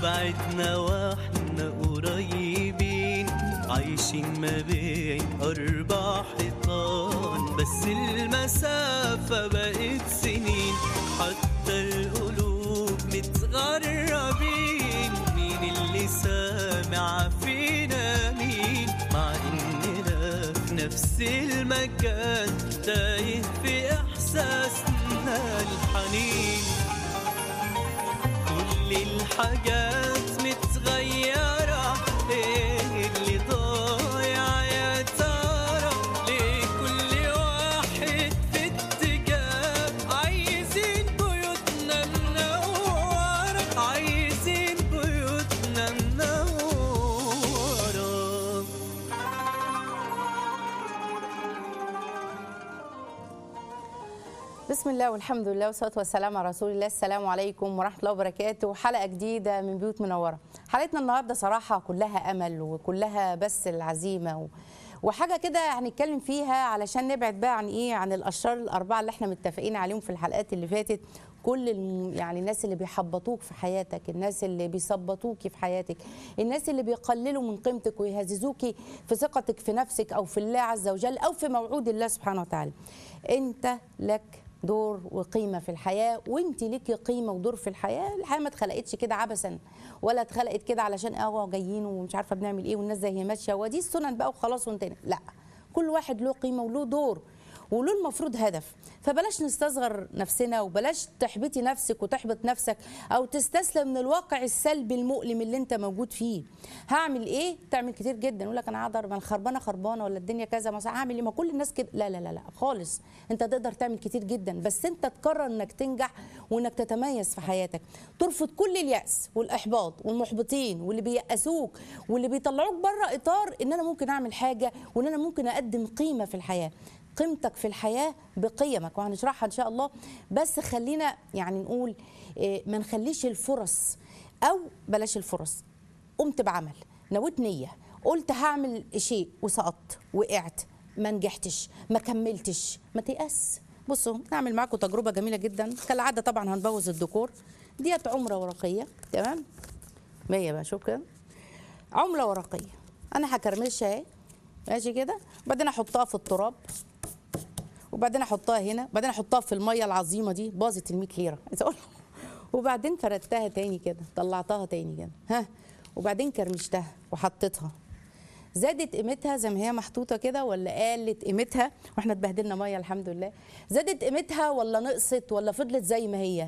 بعدنا واحنا قريبين عايشين ما بين أربع حيطان بس المسافة بقت سنين حتى القلوب متغربين مين اللي سامع فينا مين مع إننا في نفس المكان تايه في إحساسنا الحنين كل الحاجات متغيرة ايه اللي ضايع يا ترى ليه كل واحد في اتجاه عايزين بيوتنا منورة عايزين بيوتنا منورة بسم الله والحمد لله والصلاه والسلام على رسول الله السلام عليكم ورحمه الله وبركاته حلقه جديده من بيوت منوره حلقتنا النهارده صراحه كلها امل وكلها بس العزيمه و... وحاجه كده هنتكلم فيها علشان نبعد بقى عن ايه عن الاشرار الاربعه اللي احنا متفقين عليهم في الحلقات اللي فاتت كل الم... يعني الناس اللي بيحبطوك في حياتك الناس اللي بيثبطوكي في حياتك الناس اللي بيقللوا من قيمتك ويهززوكي في ثقتك في نفسك او في الله عز وجل او في موعود الله سبحانه وتعالى انت لك دور وقيمه في الحياه وانت ليكي قيمه ودور في الحياه الحياه ما اتخلقتش كده عبثا ولا اتخلقت كده علشان اه جايين ومش عارفه بنعمل ايه والناس زي هي ماشيه ودي السنن بقى وخلاص وانتهينا لا كل واحد له قيمه وله دور وله المفروض هدف فبلاش نستصغر نفسنا وبلاش تحبطي نفسك وتحبط نفسك او تستسلم من الواقع السلبي المؤلم اللي انت موجود فيه هعمل ايه تعمل كتير جدا يقول لك انا هقدر ما الخربانه خربانه ولا الدنيا كذا مثلا هعمل ايه ما كل الناس كده لا لا لا لا خالص انت تقدر تعمل كتير جدا بس انت تقرر انك تنجح وانك تتميز في حياتك ترفض كل الياس والاحباط والمحبطين واللي بيأسوك واللي بيطلعوك بره اطار ان انا ممكن اعمل حاجه وان انا ممكن اقدم قيمه في الحياه قيمتك في الحياه بقيمك وهنشرحها ان شاء الله بس خلينا يعني نقول إيه، ما نخليش الفرص او بلاش الفرص قمت بعمل نويت نيه قلت هعمل شيء وسقطت وقعت ما نجحتش ما كملتش ما تيأس بصوا نعمل معاكم تجربه جميله جدا كالعاده طبعا هنبوظ الديكور ديت عمره ورقيه تمام مية بقى شوف كده عمله ورقيه انا هكرمشها اهي ماشي كده وبعدين احطها في التراب وبعدين احطها هنا وبعدين احطها في الميه العظيمه دي باظت ال 100 ليره عايزه اقول وبعدين فردتها تاني كده طلعتها تاني كده ها وبعدين كرمشتها وحطيتها زادت قيمتها زي ما هي محطوطه كده ولا قلت قيمتها واحنا اتبهدلنا ميه الحمد لله زادت قيمتها ولا نقصت ولا فضلت زي ما هي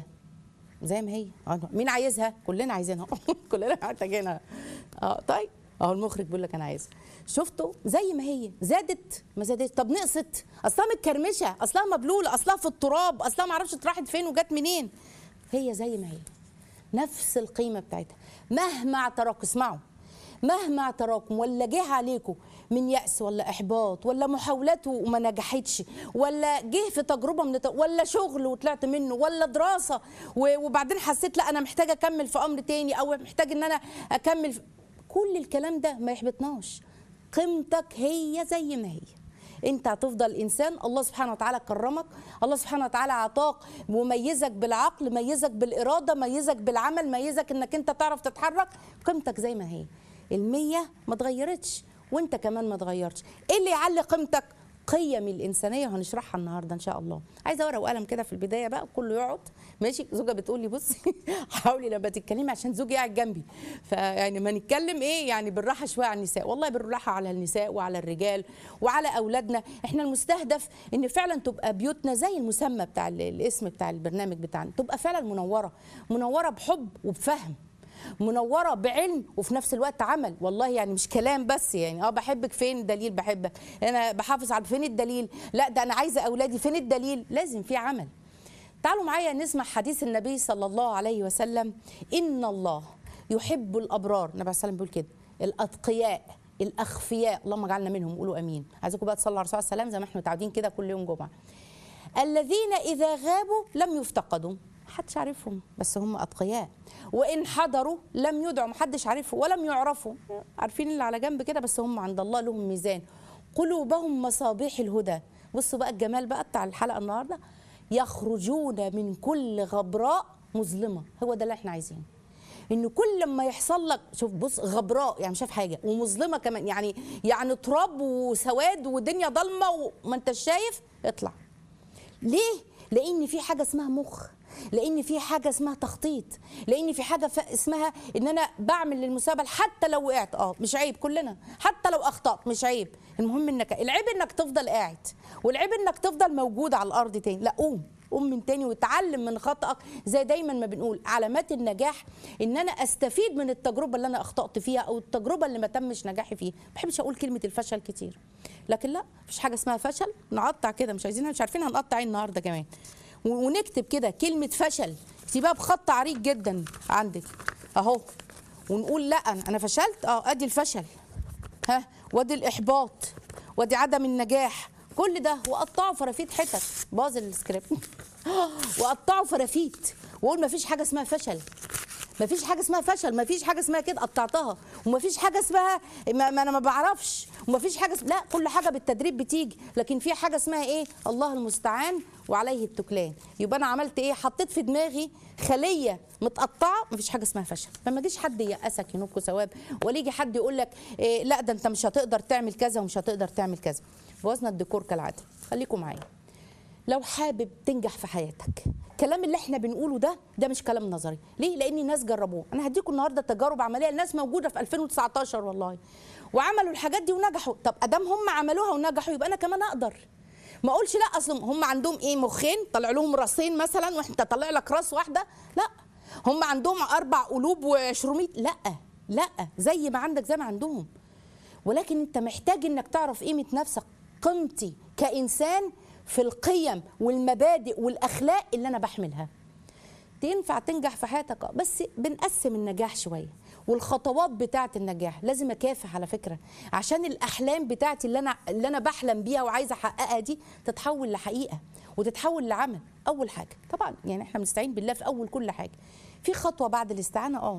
زي ما هي آه، مين عايزها كلنا عايزينها كلنا محتاجينها اه طيب اهو المخرج بيقول لك انا عايزها شفتوا زي ما هي زادت ما زادتش طب نقصت اصلها متكرمشه اصلها مبلوله اصلها في التراب اصلها ما اعرفش راحت فين وجت منين هي زي ما هي نفس القيمه بتاعتها مهما اعتراكم اسمعوا مهما اعتراكم ولا جه عليكم من يأس ولا إحباط ولا محاولات وما نجحتش ولا جه في تجربة من الت- ولا شغل وطلعت منه ولا دراسة و- وبعدين حسيت لا أنا محتاجة أكمل في أمر تاني أو محتاج إن أنا أكمل في كل الكلام ده ما يحبطناش قيمتك هي زي ما هي انت هتفضل انسان الله سبحانه وتعالى كرمك الله سبحانه وتعالى عطاك وميزك بالعقل ميزك بالاراده ميزك بالعمل ميزك انك انت تعرف تتحرك قيمتك زي ما هي المية ما اتغيرتش وانت كمان ما اتغيرتش ايه اللي يعلي قيمتك قيم الانسانيه وهنشرحها النهارده ان شاء الله عايزه ورقه وقلم كده في البدايه بقى كله يقعد ماشي زوجة بتقول لي بصي حاولي لما تتكلمي عشان زوجي قاعد جنبي فيعني ما نتكلم ايه يعني بالراحه شويه على النساء والله بالراحه على النساء وعلى الرجال وعلى اولادنا احنا المستهدف ان فعلا تبقى بيوتنا زي المسمى بتاع ال- الاسم بتاع البرنامج بتاعنا تبقى فعلا منوره منوره بحب وبفهم منوره بعلم وفي نفس الوقت عمل والله يعني مش كلام بس يعني اه بحبك فين دليل بحبك انا بحافظ على فين الدليل لا ده انا عايزه اولادي فين الدليل لازم في عمل تعالوا معايا نسمع حديث النبي صلى الله عليه وسلم ان الله يحب الابرار النبي عليه الصلاه والسلام بيقول كده الاتقياء الاخفياء اللهم اجعلنا منهم قولوا امين عايزكم بقى تصلوا على الرسول صلى الله عليه وسلم زي ما احنا متعودين كده كل يوم جمعه الذين اذا غابوا لم يفتقدوا محدش عارفهم بس هم اتقياء وان حضروا لم يدعوا محدش عارفهم ولم يعرفوا عارفين اللي على جنب كده بس هم عند الله لهم ميزان قلوبهم مصابيح الهدى بصوا بقى الجمال بقى بتاع الحلقه النهارده يخرجون من كل غبراء مظلمه هو ده اللي احنا عايزينه ان كل لما يحصل لك شوف بص غبراء يعني مش شايف حاجه ومظلمه كمان يعني يعني تراب وسواد ودنيا ضلمه وما انت شايف اطلع ليه؟ لأن في حاجة اسمها مخ لأن في حاجة اسمها تخطيط لأن في حاجة ف- اسمها إن أنا بعمل للمستقبل حتى لو وقعت أه مش عيب كلنا حتى لو أخطأت مش عيب المهم إنك العيب إنك تفضل قاعد والعيب إنك تفضل موجود على الأرض تاني لا قوم قوم من تاني وتعلم من خطأك زي دايما ما بنقول علامات النجاح ان انا استفيد من التجربه اللي انا اخطأت فيها او التجربه اللي ما تمش نجاحي فيها ما بحبش اقول كلمه الفشل كتير لكن لا مفيش حاجه اسمها فشل نقطع كده مش عايزين مش عارفين هنقطع ايه النهارده كمان و- ونكتب كده كلمه فشل اكتبها بخط عريض جدا عندك اهو ونقول لا انا أنا فشلت اه ادي الفشل ها وادي الاحباط وادي عدم النجاح كل ده وقطعه فرافيت حتت باظ السكريبت وقطعه فرافيت واقول مفيش حاجه اسمها فشل مفيش حاجه اسمها فشل مفيش حاجه اسمها كده قطعتها ومفيش حاجه اسمها ما, ما انا ما بعرفش ومفيش حاجه اسم... لا كل حاجه بالتدريب بتيجي لكن في حاجه اسمها ايه الله المستعان وعليه التكلان يبقى انا عملت ايه حطيت في دماغي خليه متقطعه مفيش حاجه اسمها فشل فما يجيش حد ييأسك ينوبكوا ثواب ولا يجي حد يقول لك إيه لا ده انت مش هتقدر تعمل كذا ومش هتقدر تعمل كذا بوزن الديكور كالعاده خليكم معايا لو حابب تنجح في حياتك الكلام اللي احنا بنقوله ده ده مش كلام نظري ليه لان الناس جربوه انا هديكم النهارده تجارب عمليه الناس موجوده في 2019 والله وعملوا الحاجات دي ونجحوا طب ادام هم عملوها ونجحوا يبقى انا كمان اقدر ما اقولش لا اصل هم عندهم ايه مخين طلع لهم راسين مثلا وانت طلع لك راس واحده لا هم عندهم اربع قلوب و200 لا لا زي ما عندك زي ما عندهم ولكن انت محتاج انك تعرف قيمه نفسك قيمتي كانسان في القيم والمبادئ والاخلاق اللي انا بحملها تنفع تنجح في حياتك آه، بس بنقسم النجاح شويه والخطوات بتاعه النجاح لازم اكافح على فكره عشان الاحلام بتاعتي اللي انا اللي انا بحلم بيها وعايزه احققها دي تتحول لحقيقه وتتحول لعمل اول حاجه طبعا يعني احنا بنستعين بالله في اول كل حاجه في خطوه بعد الاستعانه اه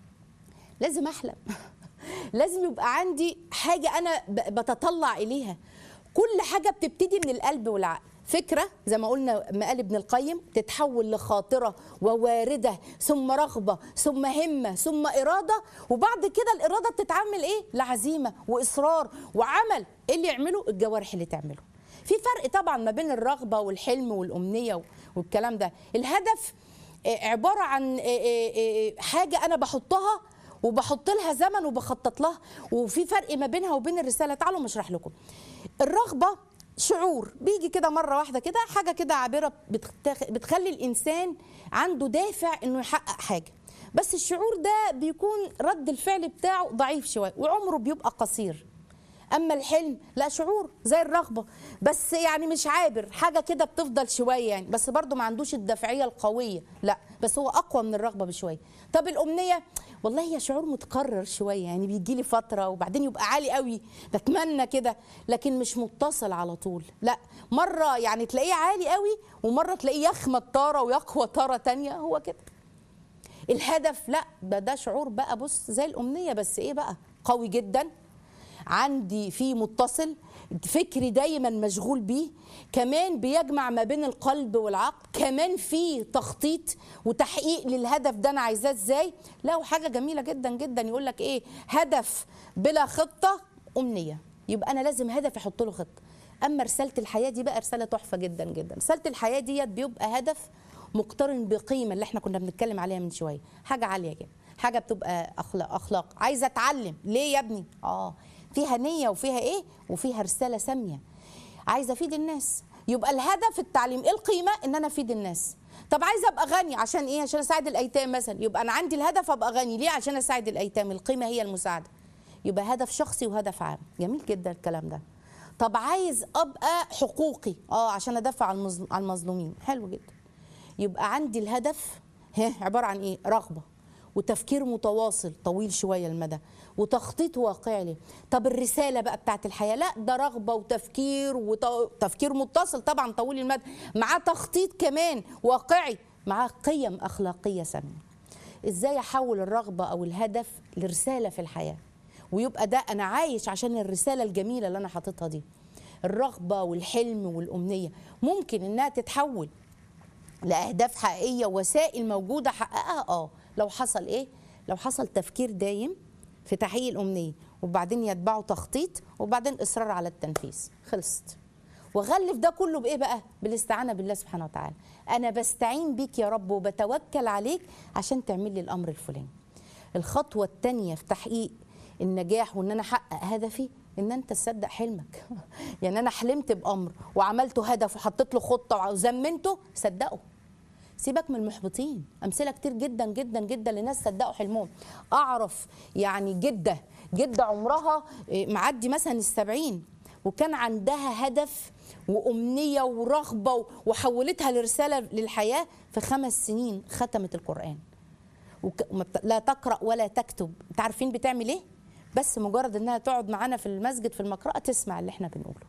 لازم احلم لازم يبقى عندي حاجه انا ب- بتطلع اليها كل حاجه بتبتدي من القلب والعقل فكره زي ما قلنا مقال ابن القيم تتحول لخاطره ووارده ثم رغبه ثم همه ثم اراده وبعد كده الاراده بتتعمل ايه لعزيمه واصرار وعمل ايه اللي يعمله الجوارح اللي تعمله في فرق طبعا ما بين الرغبه والحلم والامنيه والكلام ده الهدف آه، عباره عن آه، آه، آه، حاجه انا بحطها وبحط لها زمن وبخطط لها وفي فرق ما بينها وبين الرساله تعالوا مشرح لكم الرغبه شعور بيجي كده مره واحده كده حاجه كده عابره بتخ- بتخلي الانسان عنده دافع انه يحقق حاجه بس الشعور ده بيكون رد الفعل بتاعه ضعيف شويه وعمره بيبقى قصير اما الحلم لا شعور زي الرغبه بس يعني مش عابر حاجه كده بتفضل شويه يعني بس برضه ما عندوش الدافعيه القويه لا بس هو اقوى من الرغبه بشويه طب الامنيه والله هي شعور متكرر شويه يعني بيجي لي فتره وبعدين يبقى عالي قوي بتمنى كده لكن مش متصل على طول لا مره يعني تلاقيه عالي قوي ومره تلاقيه يخمد طاره ويقوى طاره تانية هو كده الهدف لا ده ده شعور بقى بص زي الامنيه بس ايه بقى قوي جدا عندي فيه متصل فكري دايما مشغول بيه كمان بيجمع ما بين القلب والعقل كمان فيه تخطيط وتحقيق للهدف ده انا عايزاه ازاي لا وحاجه جميله جدا جدا يقول لك ايه هدف بلا خطه امنيه يبقى انا لازم هدف احط له خطه اما رساله الحياه دي بقى رساله تحفه جدا جدا رساله الحياه ديت بيبقى هدف مقترن بقيمه اللي احنا كنا بنتكلم عليها من شويه حاجه عاليه جدا حاجه بتبقى اخلاق اخلاق عايزه اتعلم ليه يا ابني اه فيها نيه وفيها ايه وفيها رساله ساميه عايزه افيد الناس يبقى الهدف التعليم ايه القيمه ان انا افيد الناس طب عايزه ابقى غني عشان ايه عشان اساعد الايتام مثلا يبقى انا عندي الهدف ابقى غني ليه عشان اساعد الايتام القيمه هي المساعده يبقى هدف شخصي وهدف عام جميل جدا الكلام ده طب عايز ابقى حقوقي اه عشان ادافع عن المظلوم- عن المظلومين حلو جدا يبقى عندي الهدف ها عباره عن ايه رغبه وتفكير متواصل طويل شويه المدى وتخطيط واقعي ليه طب الرساله بقى بتاعت الحياه لا ده رغبه وتفكير وتفكير متصل طبعا طويل المدى معاه تخطيط كمان واقعي معاه قيم اخلاقيه ساميه ازاي احول الرغبه او الهدف لرساله في الحياه ويبقى ده انا عايش عشان الرساله الجميله اللي انا حاططها دي الرغبه والحلم والامنيه ممكن انها تتحول لاهداف حقيقيه وسائل موجوده احققها اه لو حصل ايه لو حصل تفكير دايم في تحقيق الامنيه وبعدين يتبعه تخطيط وبعدين اصرار على التنفيذ خلصت وغلف ده كله بايه بقى بالاستعانه بالله سبحانه وتعالى انا بستعين بيك يا رب وبتوكل عليك عشان تعمل لي الامر الفلاني الخطوه الثانيه في تحقيق النجاح وان انا احقق هدفي ان انت تصدق حلمك يعني انا حلمت بامر وعملته هدف وحطيت له خطه وزمنته صدقه سيبك من المحبطين امثله كتير جدا جدا جدا لناس صدقوا حلمهم اعرف يعني جده جده عمرها إيه، معدي مثلا السبعين وكان عندها هدف وامنيه ورغبه و- وحولتها لرساله للحياه في خمس سنين ختمت القران وك... وما بت- لا تقرا ولا تكتب انت عارفين بتعمل ايه بس مجرد انها تقعد معانا في المسجد في المقرأة تسمع اللي احنا بنقوله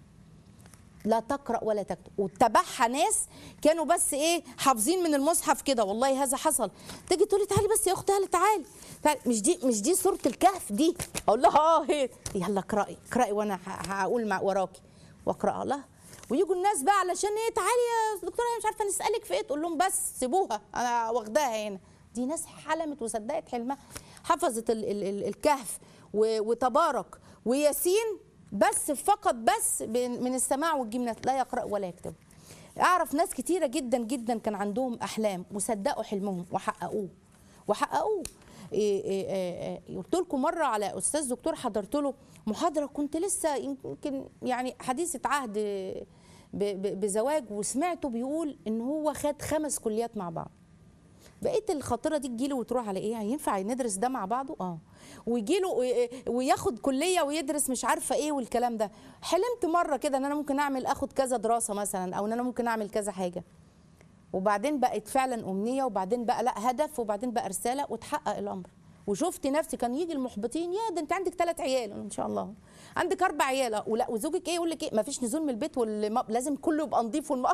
لا تقرا ولا تكتب واتبعها ناس كانوا بس ايه حافظين من المصحف كده والله هذا حصل تيجي تقولي تعالي بس يا اختي هلا تعالي تعالي مش دي مش دي سوره الكهف دي اقول لها اه هي يلا اقراي اقراي وانا ه- هقول مع وراكي واقرا لها ويجوا الناس بقى علشان ايه تعالي يا دكتوره أنا مش عارفه نسالك في ايه تقول لهم بس سيبوها انا واخداها هنا دي ناس حلمت وصدقت حلمها حفظت ال ال ال الكهف و- وتبارك وياسين بس فقط بس بين- من السماع والجملة لا يقرأ ولا يكتب اعرف ناس كتيرة جدا جدا كان عندهم احلام وصدقوا حلمهم وحققوه وحققوه إيه إيه إيه إيه قلت لكم مره على استاذ دكتور حضرت له محاضره كنت لسه يمكن يعني حديثه عهد ب- ب- بزواج وسمعته بيقول ان هو خد خمس كليات مع بعض بقيت الخاطره دي تجيله وتروح على ايه يعني ينفع ندرس ده مع بعضه اه ويجيله وي- وياخد كليه ويدرس مش عارفه ايه والكلام ده حلمت مره كده ان انا ممكن اعمل اخد كذا دراسه مثلا او ان انا ممكن اعمل كذا حاجه وبعدين بقت فعلا امنيه وبعدين بقى لا هدف وبعدين بقى رساله وتحقق الامر وشفت نفسي كان يجي المحبطين يا ده انت عندك ثلاث عيال ان شاء الله عندك اربع عيال آه، ولا وزوجك ايه يقول لك ايه ما فيش نزول من البيت والم... لازم كله يبقى نظيف والم...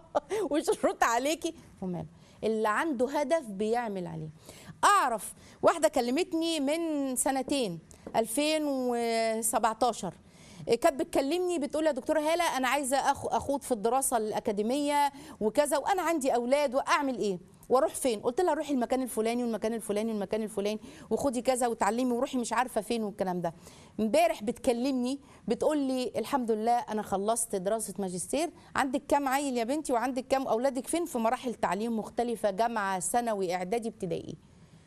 ويشرط عليكي وماله اللي عنده هدف بيعمل عليه اعرف واحده كلمتني من سنتين 2017 كانت بتكلمني بتقول يا دكتوره هاله انا عايزه أخ- اخوض في الدراسه الاكاديميه وكذا وانا عندي اولاد واعمل ايه واروح فين قلت لها روحي المكان الفلاني والمكان الفلاني والمكان الفلاني وخدي كذا وتعلمي وروحي مش عارفه فين والكلام ده امبارح بتكلمني بتقول لي الحمد لله انا خلصت دراسه ماجستير عندك كام عيل يا بنتي وعندك كام اولادك فين في مراحل تعليم مختلفه جامعه ثانوي اعدادي ابتدائي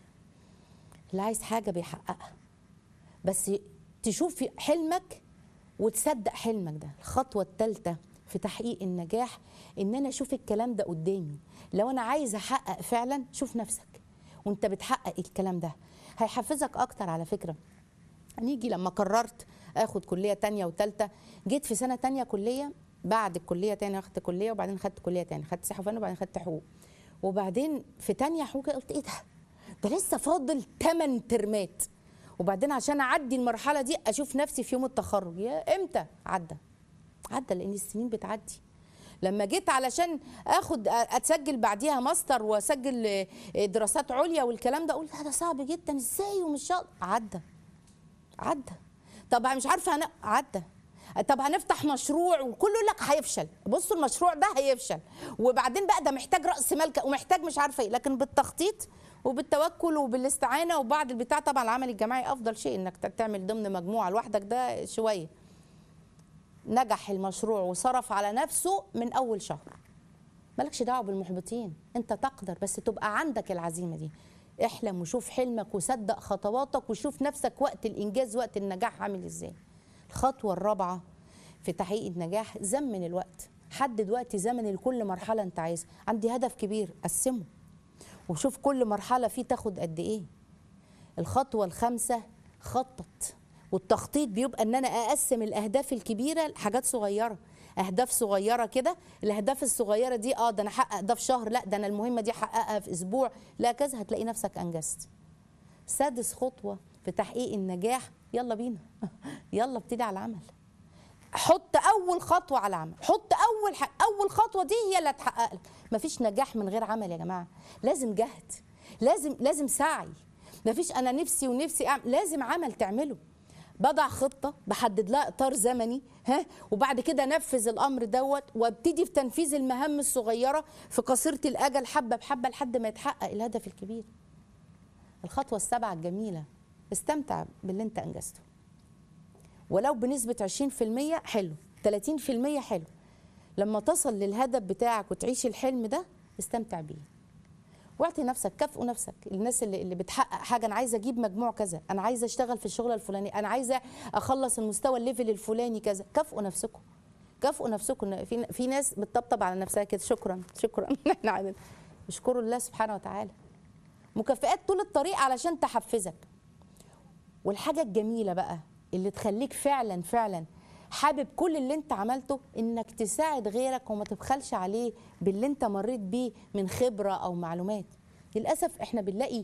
اللي عايز حاجه بيحققها بس تشوفي حلمك وتصدق حلمك ده الخطوة الثالثة في تحقيق النجاح ان انا اشوف الكلام ده قدامي لو انا عايزه احقق فعلا شوف نفسك وانت بتحقق الكلام ده هيحفزك اكتر على فكرة نيجي لما قررت اخد كلية تانية وتالتة جيت في سنة تانية كلية بعد الكلية تانية اخدت كلية وبعدين خدت كلية تانية خدت سياحة وفن وبعدين خدت حقوق وبعدين في تانية حقوق قلت ايه ده ده لسه فاضل 8 ترمات وبعدين عشان اعدي المرحله دي اشوف نفسي في يوم التخرج يا امتى عدى عدى لان السنين بتعدي لما جيت علشان اخد اتسجل بعديها ماستر واسجل دراسات عليا والكلام ده اقول لا ده صعب جدا ازاي ومش شاطر عدى عدى طب مش عارفه انا عدى طب هنفتح مشروع وكله يقول لك هيفشل بصوا المشروع ده هيفشل وبعدين بقى ده محتاج راس مال ك- ومحتاج مش عارفه ايه لكن بالتخطيط وبالتوكل وبالاستعانه وبعد البتاع طبعا العمل الجماعي افضل شيء انك تعمل ضمن مجموعه لوحدك ده شويه نجح المشروع وصرف على نفسه من اول شهر مالكش دعوه بالمحبطين انت تقدر بس تبقى عندك العزيمه دي احلم وشوف حلمك وصدق خطواتك وشوف نفسك وقت الانجاز وقت النجاح عامل ازاي الخطوه الرابعه في تحقيق النجاح زمن الوقت حدد وقت زمني لكل مرحله انت عايزها عندي هدف كبير قسمه وشوف كل مرحله فيه تاخد قد ايه الخطوه الخامسه خطط والتخطيط بيبقى ان انا اقسم الاهداف الكبيره لحاجات صغيره اهداف صغيره كده الاهداف الصغيره دي اه ده انا احقق ده في شهر لا ده انا المهمه دي احققها في اسبوع لا كذا هتلاقي نفسك انجزت سادس خطوه في تحقيق النجاح يلا بينا يلا ابتدي على العمل حط اول خطوه على العمل حط اول ح... اول خطوه دي هي اللي هتحقق لك مفيش نجاح من غير عمل يا جماعه لازم جهد لازم لازم سعي مفيش انا نفسي ونفسي أعمل. لازم عمل تعمله بضع خطه بحدد لها اطار زمني ها وبعد كده انفذ الامر دوت وابتدي في تنفيذ المهام الصغيره في قصيره الاجل حبه بحبه لحد ما يتحقق الهدف الكبير الخطوه السابعه الجميله استمتع باللي انت انجزته ولو بنسبه 20% حلو 30% حلو لما تصل للهدف بتاعك وتعيش الحلم ده استمتع بيه واعطي نفسك كافئوا نفسك الناس اللي اللي بتحقق حاجه انا عايزه اجيب مجموع كذا انا عايزه اشتغل في الشغل الفلاني انا عايزه اخلص المستوى الليفل الفلاني كذا كافئوا نفسكم كافئوا نفسكم إن في في ناس بتطبطب على نفسها كده شكرا شكرا احنا عامل اشكروا الله سبحانه وتعالى مكافئات طول الطريق علشان تحفزك والحاجه الجميله بقى اللي تخليك فعلا فعلا حابب كل اللي انت عملته انك تساعد غيرك وما تبخلش عليه باللي انت مريت بيه من خبره او معلومات للاسف احنا بنلاقي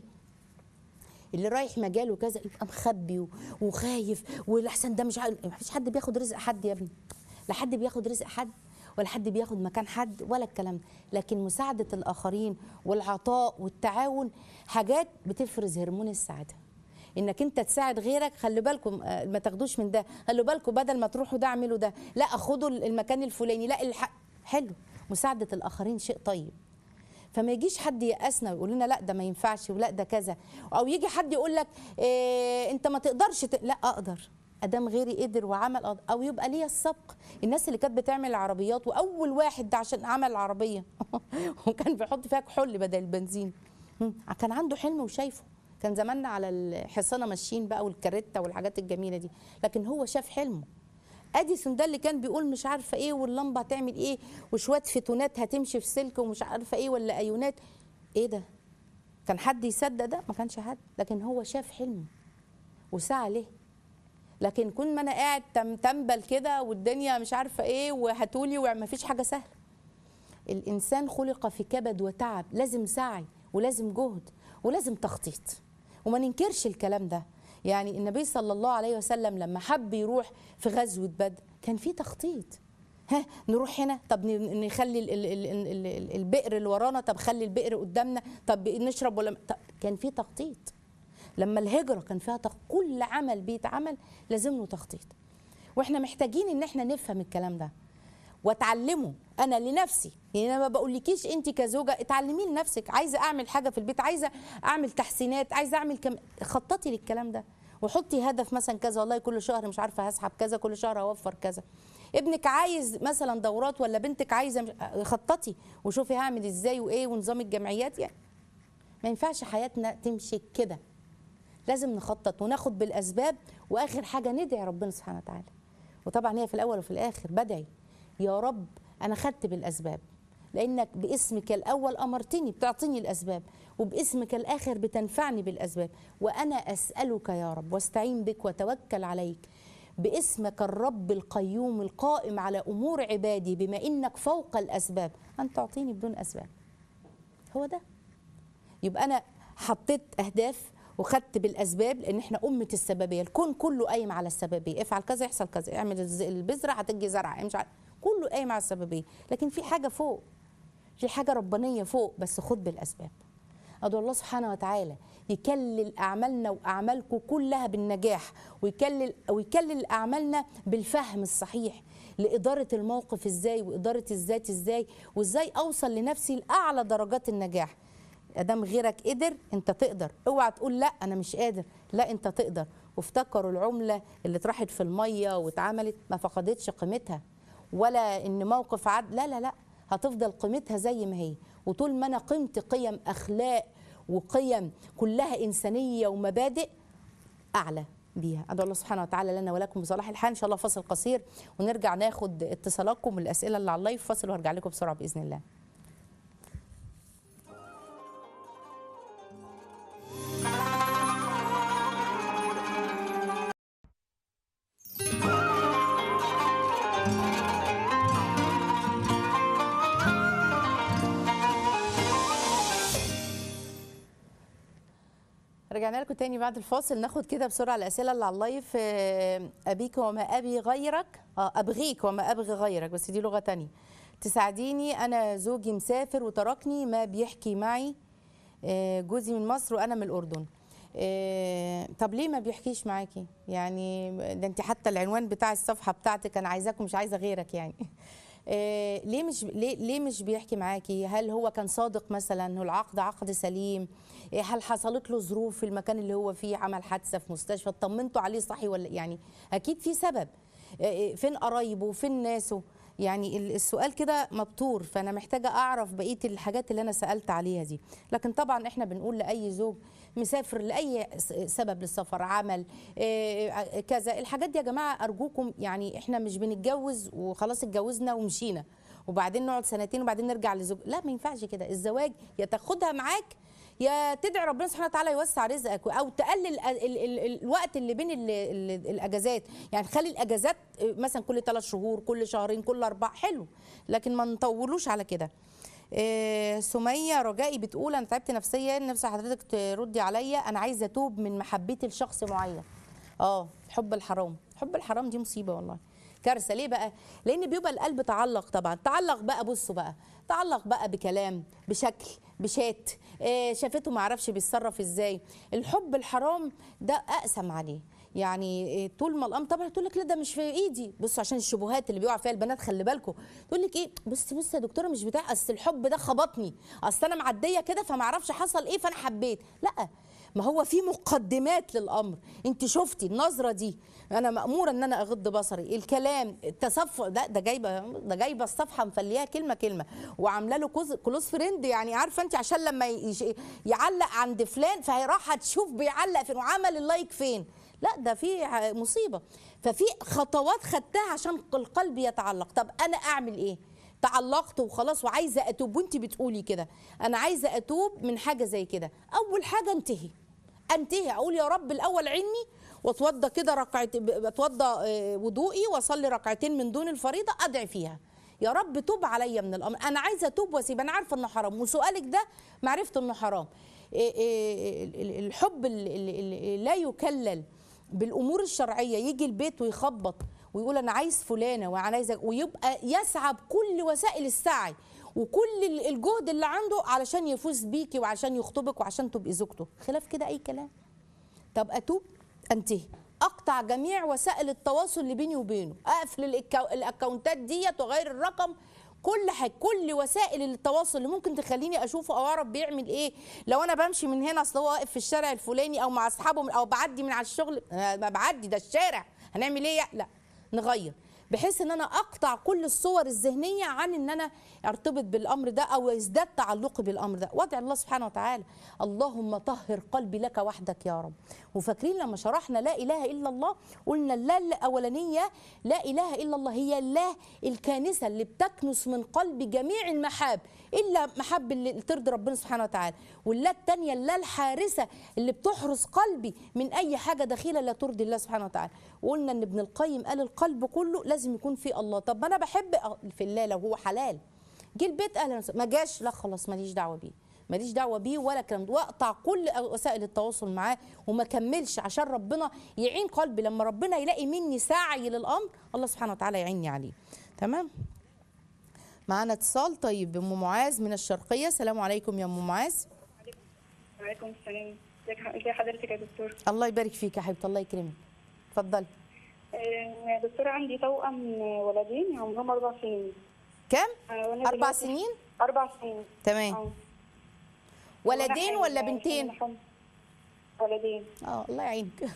اللي رايح مجاله كذا يبقى مخبي و- وخايف والاحسن ده مش عارف مفيش حد بياخد رزق حد يا ابني لا حد بياخد رزق حد ولا حد بياخد مكان حد ولا الكلام ده لكن مساعده الاخرين والعطاء والتعاون حاجات بتفرز هرمون السعاده انك انت تساعد غيرك خلي بالكم آه، ما تاخدوش من ده خلوا بالكم بدل ما تروحوا ده اعملوا ده لا خدوا المكان الفلاني لا الح... حلو مساعده الاخرين شيء طيب فما يجيش حد يأسنا ويقول لنا لا ده ما ينفعش ولا ده كذا او يجي حد يقول لك إيه انت ما تقدرش ت... لا اقدر ادام غيري قدر وعمل أقدر. او يبقى ليا السبق الناس اللي كانت بتعمل العربيات واول واحد ده عشان عمل العربيه وكان بيحط فيها كحول بدل البنزين هم، كان عنده حلم وشايفه كان زماننا على الحصانه ماشيين بقى والكاريتا والحاجات الجميله دي لكن هو شاف حلمه اديسون ده اللي كان بيقول مش عارفه ايه واللمبه هتعمل ايه وشويه فتونات هتمشي في سلك ومش عارفه ايه ولا ايونات ايه ده كان حد يصدق ده ما كانش حد لكن هو شاف حلمه وسعى ليه لكن كون ما انا قاعد تم- تنبل كده والدنيا مش عارفه ايه وهاتولي وما فيش حاجه سهله الانسان خلق في كبد وتعب لازم سعي ولازم جهد ولازم تخطيط وما ننكرش الكلام ده يعني النبي صلى الله عليه وسلم لما حب يروح في غزوه بدر كان في تخطيط ها نروح هنا طب ن- نخلي ال- ال- ال- ال- ال- البئر اللي ورانا طب خلي البئر قدامنا طب نشرب ولا طب كان في تخطيط لما الهجره كان فيها تخ... كل عمل بيتعمل لازم له تخطيط واحنا محتاجين ان احنا نفهم الكلام ده واتعلمه انا لنفسي يعني انا ما بقولكيش انت كزوجه اتعلمي لنفسك عايزه اعمل حاجه في البيت عايزه اعمل تحسينات عايزه اعمل كم خططي للكلام ده وحطي هدف مثلا كذا والله كل شهر مش عارفه هسحب كذا كل شهر هوفر كذا ابنك عايز مثلا دورات ولا بنتك عايزه مش... خططي وشوفي هعمل ازاي وايه ونظام الجمعيات يعني ما ينفعش حياتنا تمشي كده لازم نخطط وناخد بالاسباب واخر حاجه ندعي ربنا سبحانه وتعالى وطبعا هي في الاول وفي الاخر بدعي يا رب انا خدت بالاسباب لانك باسمك الاول امرتني بتعطيني الاسباب وباسمك الاخر بتنفعني بالاسباب وانا اسالك يا رب واستعين بك وتوكل عليك باسمك الرب القيوم القائم على امور عبادي بما انك فوق الاسباب ان تعطيني بدون اسباب هو ده يبقى انا حطيت اهداف وخدت بالاسباب لان احنا امه السببيه الكون كله قايم على السببيه افعل كذا يحصل كذا اعمل الز- البذره هتجي زرعه مش عارف كله قايم على السببيه لكن في حاجه فوق في حاجه ربانيه فوق بس خد بالاسباب ادعو الله سبحانه وتعالى يكلل اعمالنا واعمالكم كلها بالنجاح ويكلل ويكلل اعمالنا بالفهم الصحيح لاداره الموقف ازاي واداره الذات ازاي وازاي اوصل لنفسي لاعلى درجات النجاح ادام غيرك قدر انت تقدر اوعى تقول لا انا مش قادر لا انت تقدر وافتكروا العمله اللي اتراحت في الميه واتعملت ما فقدتش قيمتها ولا ان موقف عد لا لا لا هتفضل قيمتها زي ما هي وطول ما انا قيمتي قيم اخلاق وقيم كلها انسانيه ومبادئ اعلى بيها ادعو الله سبحانه وتعالى لنا ولكم بصلاح الحال ان شاء الله فاصل قصير ونرجع ناخد اتصالاتكم والاسئله اللي على اللايف فاصل وهرجع لكم بسرعه باذن الله رجعنا لكم تاني بعد الفاصل ناخد كده بسرعه الاسئله اللي على اللايف آه، ابيك وما ابي غيرك اه ابغيك وما ابغي غيرك بس دي لغه تانية تساعديني انا زوجي مسافر وتركني ما بيحكي معي آه، جوزي من مصر وانا من الاردن آه، طب ليه ما بيحكيش معاكي يعني ده انت حتى العنوان بتاع الصفحه بتاعتك انا عايزاك ومش عايزه غيرك يعني آه ليه مش ليه, ليه مش بيحكي معاكي هل هو كان صادق مثلا انه العقد عقد سليم آه، هل حصلت له ظروف في المكان اللي هو فيه عمل حادثه في مستشفى اطمنتوا عليه صحي ولا يعني اكيد في سبب آه، آه، فين قرايبه فين ناسه يعني ال- السؤال كده مبتور فانا محتاجه اعرف بقيه الحاجات اللي انا سالت عليها دي لكن طبعا احنا بنقول لاي زوج مسافر لاي س- سبب للسفر عمل آه، كذا الحاجات دي يا جماعه ارجوكم يعني احنا مش بنتجوز وخلاص اتجوزنا ومشينا وبعدين نقعد سنتين وبعدين نرجع لزوج لا ما ينفعش كده الزواج يا تاخدها معاك يا تدعي ربنا سبحانه وتعالى يوسع رزقك او تقلل ال ال ال الوقت اللي بين ال ال الاجازات يعني خلي الاجازات مثلا كل ثلاث شهور كل شهرين كل اربع حلو لكن ما نطولوش على كده آه، سمية رجائي بتقول انا تعبت نفسيا نفسي حضرتك تردي عليا انا عايزه اتوب من محبتي لشخص معين اه حب الحرام حب الحرام دي مصيبه والله كارثه ليه بقى لان بيبقى القلب تعلق طبعا تعلق بقى بصوا بقى تعلق بقى بكلام بشكل بشات آه شافته ما عرفش بيتصرف ازاي الحب الحرام ده اقسم عليه يعني آه، طول ما الامر طبعا تقول لك لا ده مش في ايدي بصوا عشان الشبهات اللي بيقع فيها البنات خلي بالكم تقول لك ايه بصي بصي يا دكتوره مش بتاع اصل الحب ده خبطني اصل انا معديه كده فما اعرفش حصل ايه فانا حبيت لا ما هو في مقدمات للامر انت شفتي النظره دي انا ماموره ان انا اغض بصري الكلام التصفح ده ده جايبه ده جايبه الصفحه مفليها كلمه كلمه وعامله له كوز- كلوز فريند يعني عارفه انت عشان لما يش- يعلق عند فلان فهي راحه تشوف بيعلق فين وعمل اللايك فين لا ده في ع- مصيبه ففي خطوات خدتها عشان القلب يتعلق طب انا اعمل ايه تعلقت وخلاص وعايزه اتوب وانت بتقولي كده انا عايزه اتوب من حاجه زي كده اول حاجه انتهي انتهي اقول يا رب الاول عيني واتوضى كده ركعت اتوضى آه، وضوئي واصلي ركعتين من دون الفريضه ادعي فيها يا رب توب عليا من الامر انا عايزه اتوب واسيب انا عارفه انه حرام وسؤالك ده معرفه انه حرام إيه إيه ال- ال- الحب اللي اللي- اللي لا يكلل بالامور الشرعيه يجي البيت ويخبط ويقول انا عايز فلانه وانا عايز ويبقى يسعى بكل وسائل السعي وكل ال- الجهد اللي عنده علشان يفوز بيكي وعشان يخطبك وعشان تبقي زوجته خلاف كده اي كلام طب اتوب انتهي اقطع جميع وسائل التواصل اللي بيني وبينه اقفل الأكو- الاكونتات ديت واغير الرقم كل حاجه كل وسائل التواصل اللي ممكن تخليني اشوفه او اعرف بيعمل ايه لو انا بمشي من هنا اصل هو واقف في الشارع الفلاني او مع اصحابه من- او بعدي من على الشغل أنا ما بعدي ده الشارع هنعمل ايه لا نغير بحيث ان انا اقطع كل الصور الذهنيه عن ان انا ارتبط بالامر ده او يزداد تعلقي بالامر ده وادعي الله سبحانه وتعالى اللهم طهر قلبي لك وحدك يا رب وفاكرين لما شرحنا لا اله الا الله قلنا اللا الاولانيه لا اله الا الله هي الله الكانسه اللي بتكنس من قلب جميع المحاب الا محب اللي ترضي ربنا سبحانه وتعالى واللا الثانيه اللا الحارسه اللي بتحرس قلبي من اي حاجه دخيله لا ترضي الله سبحانه وتعالى وقلنا ان ابن القيم قال القلب كله لازم يكون فيه الله طب ما انا بحب في الله لو هو حلال جه البيت اهلا وسهلا. ما جاش لا خلاص ماليش دعوه بيه ماليش دعوه بيه ولا كلام ده. واقطع كل وسائل التواصل معاه وما كملش عشان ربنا يعين قلبي لما ربنا يلاقي مني سعي للامر الله سبحانه وتعالى يعيني عليه تمام معانا اتصال طيب ام معاذ من الشرقيه السلام عليكم يا ام معاذ وعليكم السلام ازيك ازي حضرتك يا دكتور الله يبارك فيك يا حبيبتي الله يكرمك اتفضلي آه، يا دكتور عندي توأم ولدين عمرهم اربع سنين كام آه، وأنا اربع دلوقتي- سنين اربع سنين تمام اه ولدين وأنا ولا حامل- بنتين حامل حمل. ولدين اه الله يعينك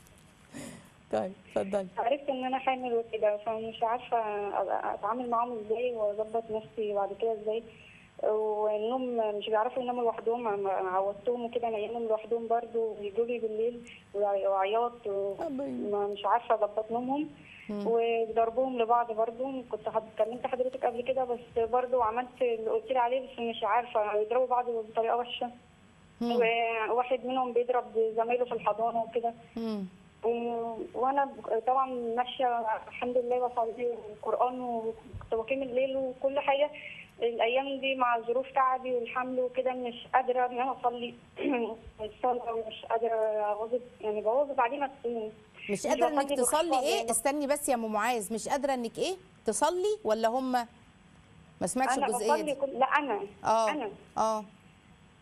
طيب اتفضلي عرفت ان انا حامل وكده فمش عارفه أبقى اتعامل معاهم ازاي واظبط نفسي بعد كده ازاي والنوم مش بيعرفوا يناموا لوحدهم عم- عودتهم وكده انيمهم لوحدهم برضو ويجوا لي بالليل وعي- وعياط و- أبي. ما- مش عارفه اظبط نومهم وضربهم لبعض برضو كنت حد- كلمت حضرتك قبل كده بس برضو عملت اللي قلت لي عليه بس مش عارفه يضربوا بعض بطريقه وحشه مم. وواحد منهم بيضرب زمايله في الحضانه وكده مم. و- وانا ب- طبعا ماشيه الحمد لله بصلي القران وكنت بقيم الليل وكل حاجه الايام دي مع ظروف تعبي والحمل وكده مش قادره ان انا اصلي الصلاه ومش قادره اواظب يعني بواظب عليه نفسيا مش قادره انك بصلي تصلي باختصار ايه يعني. استني بس يا ام معاذ مش قادره انك ايه تصلي ولا هم ما سمعتش انا الجزئيه بصلي دي كل... لا انا اه انا اه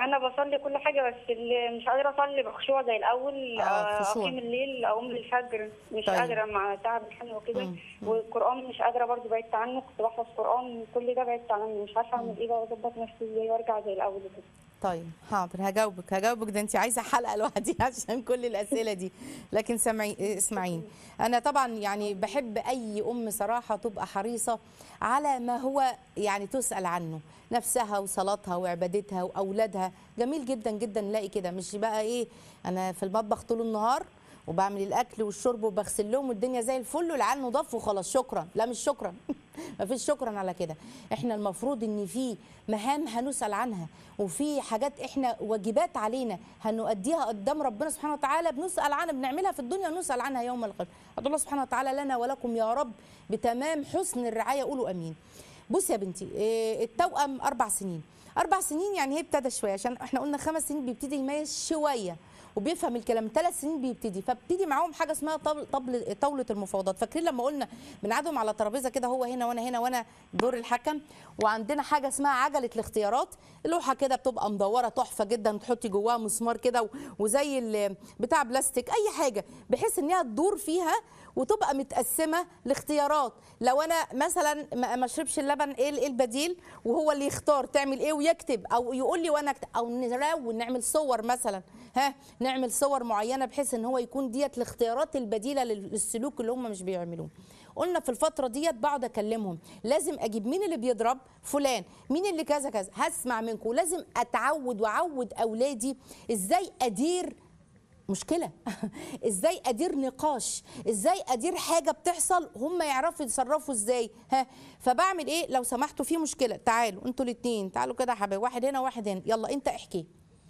انا بصلي كل حاجه بس اللي مش قادره اصلي بخشوع زي الاول آه، آه، خشوع. اقيم الليل اقوم الفجر مش طيب. قادره مع تعب الحمل وكده مم. والقران مش قادره برضو بعدت عنه كنت بحفظ قران كل ده بعدت عنه مش عارفه اعمل ايه بقى واظبط نفسي ازاي وارجع زي الاول كده طيب حاضر هجاوبك هجاوبك ده انت عايزه حلقه لوحدي عشان كل الاسئله دي لكن سمعي اسمعيني انا طبعا يعني بحب اي ام صراحه تبقى حريصه على ما هو يعني تسال عنه نفسها وصلاتها وعبادتها واولادها جميل جدا جدا نلاقي كده مش بقى ايه انا في المطبخ طول النهار وبعمل الاكل والشرب وبغسل لهم والدنيا زي الفل والعيال نضاف وخلاص شكرا لا مش شكرا مفيش شكرا على كده احنا المفروض ان في مهام هنسال عنها وفي حاجات احنا واجبات علينا هنؤديها قدام ربنا سبحانه وتعالى بنسال عنها بنعملها في الدنيا ونسال عنها يوم القيامه ادعو الله سبحانه وتعالى لنا ولكم يا رب بتمام حسن الرعايه قولوا امين بص يا بنتي إيه، التوأم اربع سنين اربع سنين يعني هي ابتدى شويه عشان احنا قلنا خمس سنين بيبتدي يميز شويه وبيفهم الكلام ثلاث سنين بيبتدي فابتدي معاهم حاجه اسمها طبل طبل طاوله المفاوضات فاكرين لما قلنا بنقعدهم على ترابيزه كده هو هنا وانا هنا وانا دور الحكم وعندنا حاجه اسمها عجله الاختيارات لوحه كده بتبقى مدوره تحفه جدا تحطي جواها مسمار كده و- وزي ال- بتاع بلاستيك اي حاجه بحيث ان هي تدور فيها وتبقى متقسمه لاختيارات لو انا مثلا ما ما اشربش اللبن ايه إيه البديل وهو اللي يختار تعمل ايه ويكتب او يقول لي وانا أكتب او نراون نعمل صور مثلا ها نعمل صور معينه بحيث ان هو يكون ديت الاختيارات البديله لل- للسلوك اللي هم مش بيعملوه قلنا في الفتره ديت بقعد اكلمهم لازم اجيب مين اللي بيضرب فلان مين اللي كذا كذا هسمع منكم لازم اتعود واعود اولادي ازاي ادير مشكله ازاي ادير نقاش ازاي ادير حاجه بتحصل هم يعرفوا يتصرفوا ازاي ها فبعمل ايه لو سمحتوا في مشكله تعالوا انتوا الاثنين تعالوا كده يا حبايبي واحد هنا واحد هنا يلا انت احكي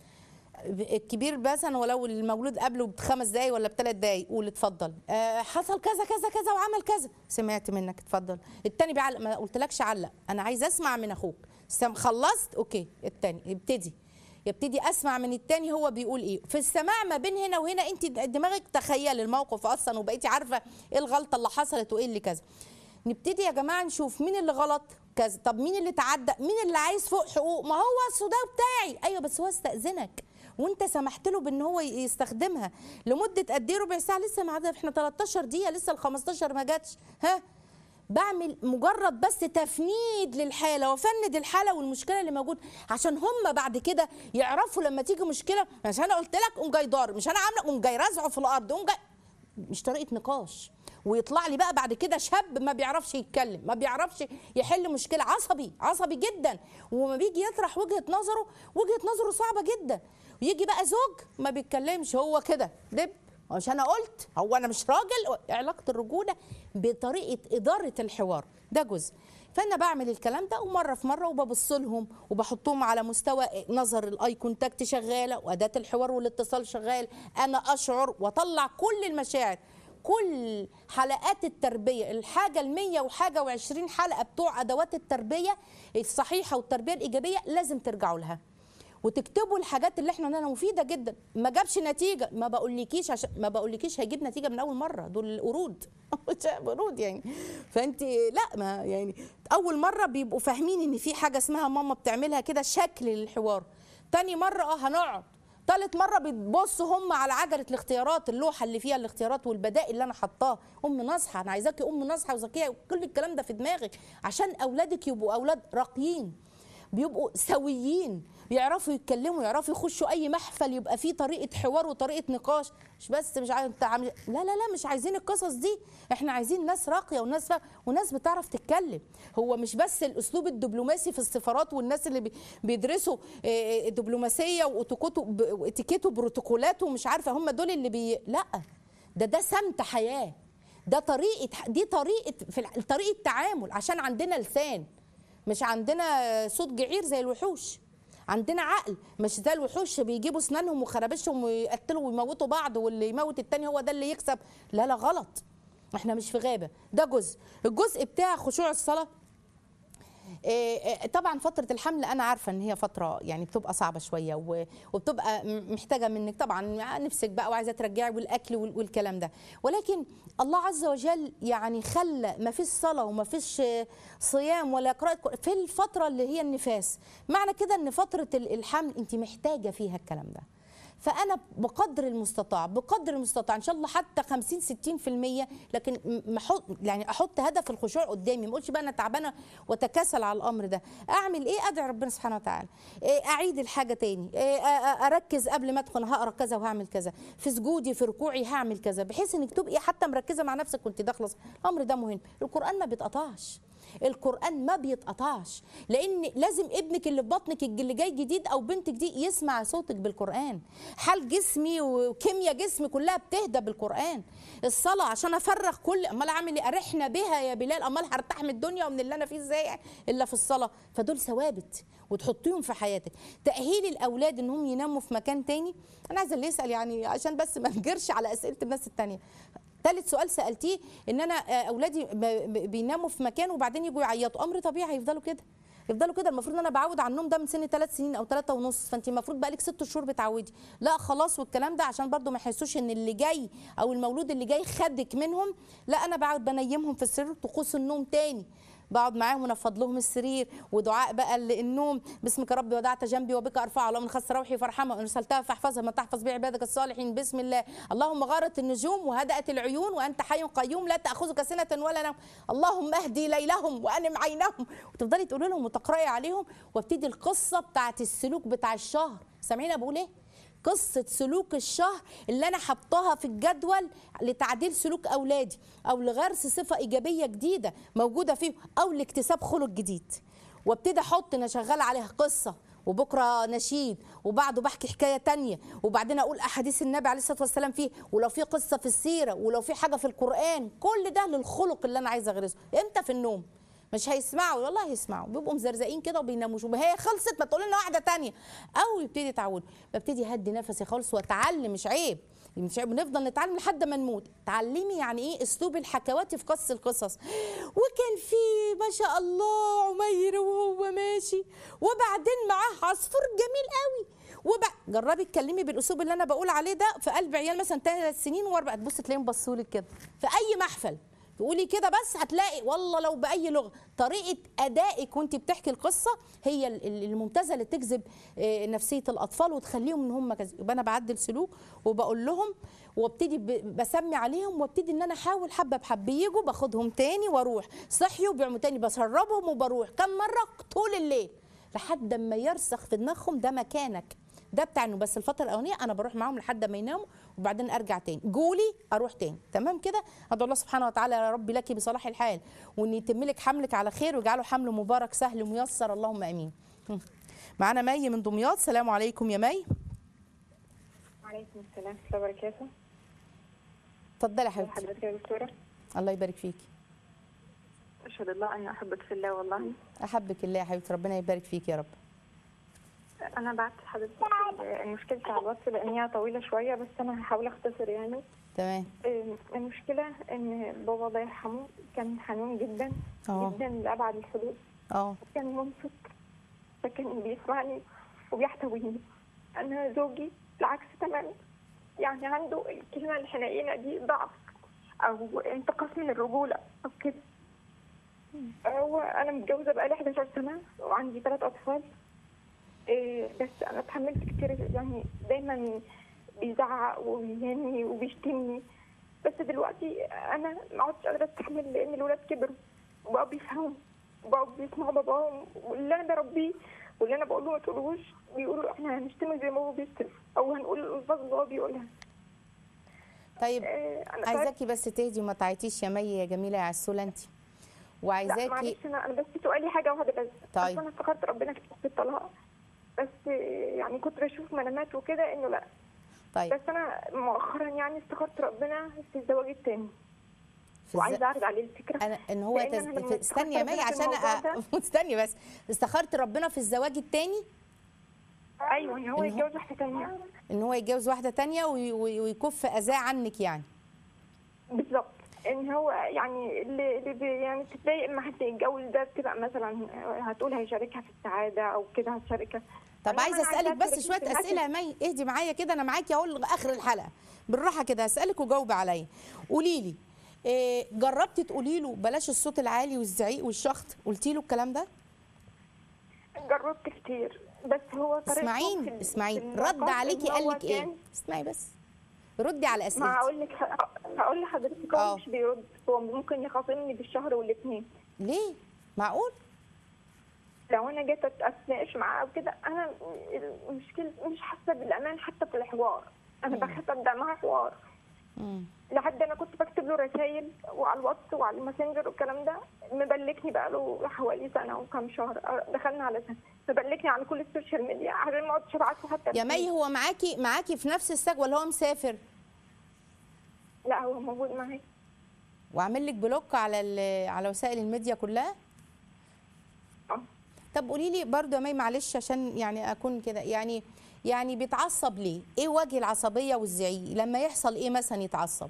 الكبير مثلا ولو المولود قبله بخمس دقايق ولا بثلاث دقايق قول اتفضل آه حصل كذا كذا كذا وعمل كذا سمعت منك اتفضل التاني بيعلق ما قلتلكش علق انا عايز اسمع من اخوك سم خلصت اوكي التاني ابتدي يبتدي اسمع من التاني هو بيقول ايه في السماع ما بين هنا وهنا انت دماغك تخيل الموقف اصلا وبقيتي عارفه ايه الغلطه اللي حصلت وايه اللي كذا نبتدي يا جماعه نشوف مين اللي غلط كذا طب مين اللي تعدى مين اللي عايز فوق حقوق ما هو اصل ده بتاعي ايوه بس هو استاذنك وانت سمحت له بان هو يستخدمها لمده قد ايه ربع ساعه لسه ما عدى احنا 13 دقيقه لسه ال 15 ما جاتش ها بعمل مجرد بس تفنيد للحاله وفند الحاله والمشكله اللي موجود عشان هم بعد كده يعرفوا لما تيجي مشكله مش انا قلت لك قوم جاي ضارب مش انا عامله قوم جاي رازعه في الارض قوم جاي مش طريقه نقاش ويطلع لي بقى بعد كده شاب ما بيعرفش يتكلم ما بيعرفش يحل مشكله عصبي عصبي جدا وما بيجي يطرح وجهه نظره وجهه نظره صعبه جدا ويجي بقى زوج ما بيتكلمش هو كده دب مش انا قلت هو انا مش راجل علاقه الرجوله بطريقه اداره الحوار ده جزء فانا بعمل الكلام ده ومره في مره وببص لهم وبحطهم على مستوى نظر الاي كونتاكت شغاله واداه الحوار والاتصال شغال انا اشعر واطلع كل المشاعر كل حلقات التربيه الحاجه المية وحاجه وعشرين حلقه بتوع ادوات التربيه الصحيحه والتربيه الايجابيه لازم ترجعوا لها وتكتبوا الحاجات اللي احنا قلناها مفيده جدا ما جابش نتيجه ما بقولكيش عشان ما بقولكيش هيجيب نتيجه من اول مره دول قرود قرود يعني فانت لا ما يعني اول مره بيبقوا فاهمين ان في حاجه اسمها ماما بتعملها كده شكل للحوار تاني مره اه هنقعد تالت مره بتبصوا هم على عجله الاختيارات اللوحه اللي فيها الاختيارات والبدائل اللي انا حطاها ام ناصحه انا عايزاكي ام ناصحه وذكيه كل الكلام ده في دماغك عشان اولادك يبقوا اولاد راقيين بيبقوا سويين بيعرفوا يتكلموا يعرفوا يخشوا اي محفل يبقى فيه طريقه حوار وطريقه نقاش مش بس مش عايز انت عامل لا لا لا مش عايزين القصص دي احنا عايزين ناس راقيه وناس فا... وناس بتعرف تتكلم هو مش بس الاسلوب الدبلوماسي في السفارات والناس اللي بي... بيدرسوا آه، دبلوماسيه واتيكيته واتيكيته بروتوكولات ومش عارفه هم دول اللي بي لا ده ده سمت حياه ده طريقه دي طريقه في ال- طريقه تعامل عشان عندنا لسان مش عندنا صوت جعير زي الوحوش عندنا عقل مش زي الوحوش بيجيبوا اسنانهم وخرابشهم ويقتلوا ويموتوا بعض واللي يموت التاني هو ده اللي يكسب لا لا غلط احنا مش في غابه ده جزء الجزء بتاع خشوع الصلاه إيه، إيه، طبعا فتره الحمل انا عارفه ان هي فتره يعني بتبقى صعبه شويه و- وبتبقى م- محتاجه منك طبعا نفسك بقى وعايزه ترجعي والاكل وال- والكلام ده ولكن الله عز وجل يعني خلى ما فيش صلاه وما فيش آه، صيام ولا قراءه قرآن في الفتره اللي هي النفاس معنى كده ان فتره ال- الحمل انت محتاجه فيها الكلام ده فانا بقدر المستطاع بقدر المستطاع ان شاء الله حتى 50 60% لكن م- ما احط يعني احط هدف الخشوع قدامي ما اقولش بقى انا تعبانه واتكاسل على الامر ده اعمل ايه ادعي ربنا سبحانه وتعالى إيه اعيد الحاجه تاني إيه أ- أ- اركز قبل ما ادخل هقرا كذا وهعمل كذا في سجودي في ركوعي هعمل كذا بحيث انك تبقي حتى مركزه مع نفسك وانت داخله الامر ده مهم القران ما بيتقطعش القران ما بيتقطعش لان لازم ابنك اللي في بطنك اللي جاي جديد او بنتك دي يسمع صوتك بالقران حال جسمي وكيمياء جسمي كلها بتهدى بالقران الصلاه عشان افرغ كل امال اعمل ايه ارحنا بها يا بلال امال هرتاح من الدنيا ومن اللي انا فيه ازاي الا في الصلاه فدول ثوابت وتحطيهم في حياتك تاهيل الاولاد انهم يناموا في مكان تاني انا عايزه اللي يسال يعني عشان بس ما نجرش على اسئله الناس التانيه ثالث سؤال سالتيه ان انا آه، اولادي ب- ب- بيناموا في مكان وبعدين يجوا يعيطوا امر طبيعي هيفضلوا كده يفضلوا كده المفروض ان انا بعود على النوم ده من سن ثلاث سنين او ثلاثة ونص فانت المفروض بقالك ست شهور بتعودي لا خلاص والكلام ده عشان برضو ما يحسوش ان اللي جاي او المولود اللي جاي خدك منهم لا انا بعود بنيمهم في السرير طقوس النوم تاني بقعد معاهم ونفض لهم السرير ودعاء بقى ال- النوم باسمك ربي ودعت جنبي وبك ارفع اللهم من خس روحي فارحمها وان ارسلتها فاحفظها ما تحفظ بي عبادك الصالحين بسم الله اللهم غارت النجوم وهدأت العيون وانت حي قيوم لا تاخذك سنه ولا نوم اللهم اهدي ليلهم وانم عينهم وتفضلي تقولي لهم وتقراي عليهم وابتدي القصه بتاعت السلوك بتاع الشهر سامعين أنا بقول ايه قصة سلوك الشهر اللي أنا حطاها في الجدول لتعديل سلوك أولادي أو لغرس صفة إيجابية جديدة موجودة فيه أو لاكتساب خلق جديد وابتدي أحط أنا شغالة عليها قصة وبكره نشيد وبعده بحكي حكايه تانية وبعدين اقول احاديث النبي عليه الصلاه والسلام فيه ولو في قصه في السيره ولو في حاجه في القران كل ده للخلق اللي انا عايزه اغرسه امتى في النوم مش هيسمعوا والله هيسمعوا بيبقوا مزرزقين كده وبيناموش وما هي خلصت ما تقول لنا واحده تانية او يبتدي يتعود ببتدي اهدي نفسي خالص واتعلم مش عيب مش عيب بنفضل نتعلم لحد ما نموت تعلمي يعني ايه اسلوب الحكواتي في قص القصص وكان في ما شاء الله عمير وهو ماشي وبعدين معاه عصفور جميل قوي وبقى جربي اتكلمي بالاسلوب اللي انا بقول عليه ده في قلب عيال مثلا ثلاث سنين واربع تبص تلاقيهم بصوا لك كده في اي محفل تقولي كده بس هتلاقي والله لو باي لغه طريقه ادائك وانت بتحكي القصه هي ال- ال- الممتازه اللي تجذب آه، نفسيه الاطفال وتخليهم ان هم كذا يبقى انا بعدل سلوك وبقول لهم وابتدي ب- بسمي عليهم وابتدي ان انا احاول حبه بحبه يجوا باخدهم تاني واروح صحيوا بيعملوا تاني بسربهم وبروح كم مره طول الليل لحد ما يرسخ في دماغهم ده مكانك ده بتاع انه بس الفتره الاولانيه انا بروح معاهم لحد ما يناموا وبعدين ارجع تاني جولي اروح تاني تمام كده ادعو الله سبحانه وتعالى يا رب لك بصلاح الحال وان يتم لك حملك على خير ويجعله حمل مبارك سهل ميسر اللهم امين هم. معانا مي من دمياط سلام عليكم يا مي وعليكم السلام ورحمة الله وبركاته اتفضلي يا حبيبتي حضرتك يا دكتورة الله يبارك فيكي أشهد الله أني أحبك في الله والله احبك الله يا حبيبتي ربنا يبارك فيك يا رب أنا بعت حضرتك المشكلة على الواتس لأن هي طويلة شوية بس أنا هحاول أختصر يعني تمام آم، المشكلة إن بابا الله يرحمه كان حنون جدا اه جدا لأبعد الحدود اه كان منصت فكان بيسمعني وبيحتويني أنا زوجي العكس تماما يعني عنده الكلمة الحنينة دي ضعف أو انتقاص من الرجولة أو كده هو أنا متجوزة بقالي 11 سنة وعندي ثلاث أطفال إيه، بس أنا اتحملت كتير يعني دايما بيزعق وبيهني وبيشتمني بس دلوقتي أنا ما عدتش قادرة أستحمل لأن الولاد كبروا وبقوا بيفهموا وبقوا بيسمعوا باباهم واللي أنا بربيه واللي أنا بقول له ما تقولوش بيقولوا إحنا هنشتمه زي ما هو بيشتم أو هنقول الألفاظ اللي هو بيقولها طيب إيه، أنا عايزاكي بس تهدي وما تعيطيش يا مي يا جميله يا عسوله انت لا وعايزاكي معلش انا انا بس سؤالي حاجه واحده بس طيب. أصل انا افتكرت ربنا كتب في الطلاق بس يعني كنت بشوف منامات وكده انه لا طيب بس انا مؤخرا يعني افتكرت ربنا في الزواج التاني في وعايزه الز- اعرض عليه الفكره انا ان هو لأن تز... أنا لما في- استني يا استخرت مي ربنا في عشان الموضوع أ... استني بس استخرت ربنا في الزواج التاني ايوه ان هو إن هو- يتجوز واحده تانيه ان هو يتجوز واحده تانية وي... وي... ويكف اذاه عنك يعني بالظبط ان هو يعني اللي, اللي بي- يعني تتضايق لما حد يتجوز ده بتبقى مثلا هتقول هيشاركها في السعاده او كده هتشاركها طب إنما عايزه أنا اسالك عايزاها بس تشاركني شويه في الأكل. اسئله يا مي اهدي معايا كده انا معاكي اهو لاخر الحلقه بالراحه كده هسالك وجاوبي عليا قولي لي إيه جربتي تقولي له بلاش الصوت العالي والزعيق والشخط قلتي له الكلام ده جربت كتير بس هو طريقته في اسمعين ال- في اسمعين النقاش رد عليكي إن قال هو لك ايه كان- اسمعي بس ردي على ما اسئلتي هقول لك هقول لحضرتك آه. هو مش بيرد هو ممكن يخاصمني بالشهر والاثنين ليه معقول لو انا جيت أت- اتناقش معاه وكده انا المشكله مش حاسه بالامان حتى في الحوار انا بخاف ابدا معاه حوار مم. لحد انا كنت بكتب له رسائل وعلى الواتس وعلى الماسنجر والكلام ده مبلكني بقى له حوالي سنه وكام شهر دخلنا على سنه مبلكني على كل السوشيال ميديا عشان ما اقعدش ابعت له حتى يا مي هو معاكي معاكي في نفس السجن ولا هو مسافر لا هو موجود معايا وعامل لك بلوك على ال- على وسائل الميديا كلها اه طب قولي لي برضه يا مي معلش عشان يعني اكون كده يعني يعني بيتعصب ليه؟ ايه وجه العصبيه والزعيق؟ لما يحصل ايه مثلا يتعصب؟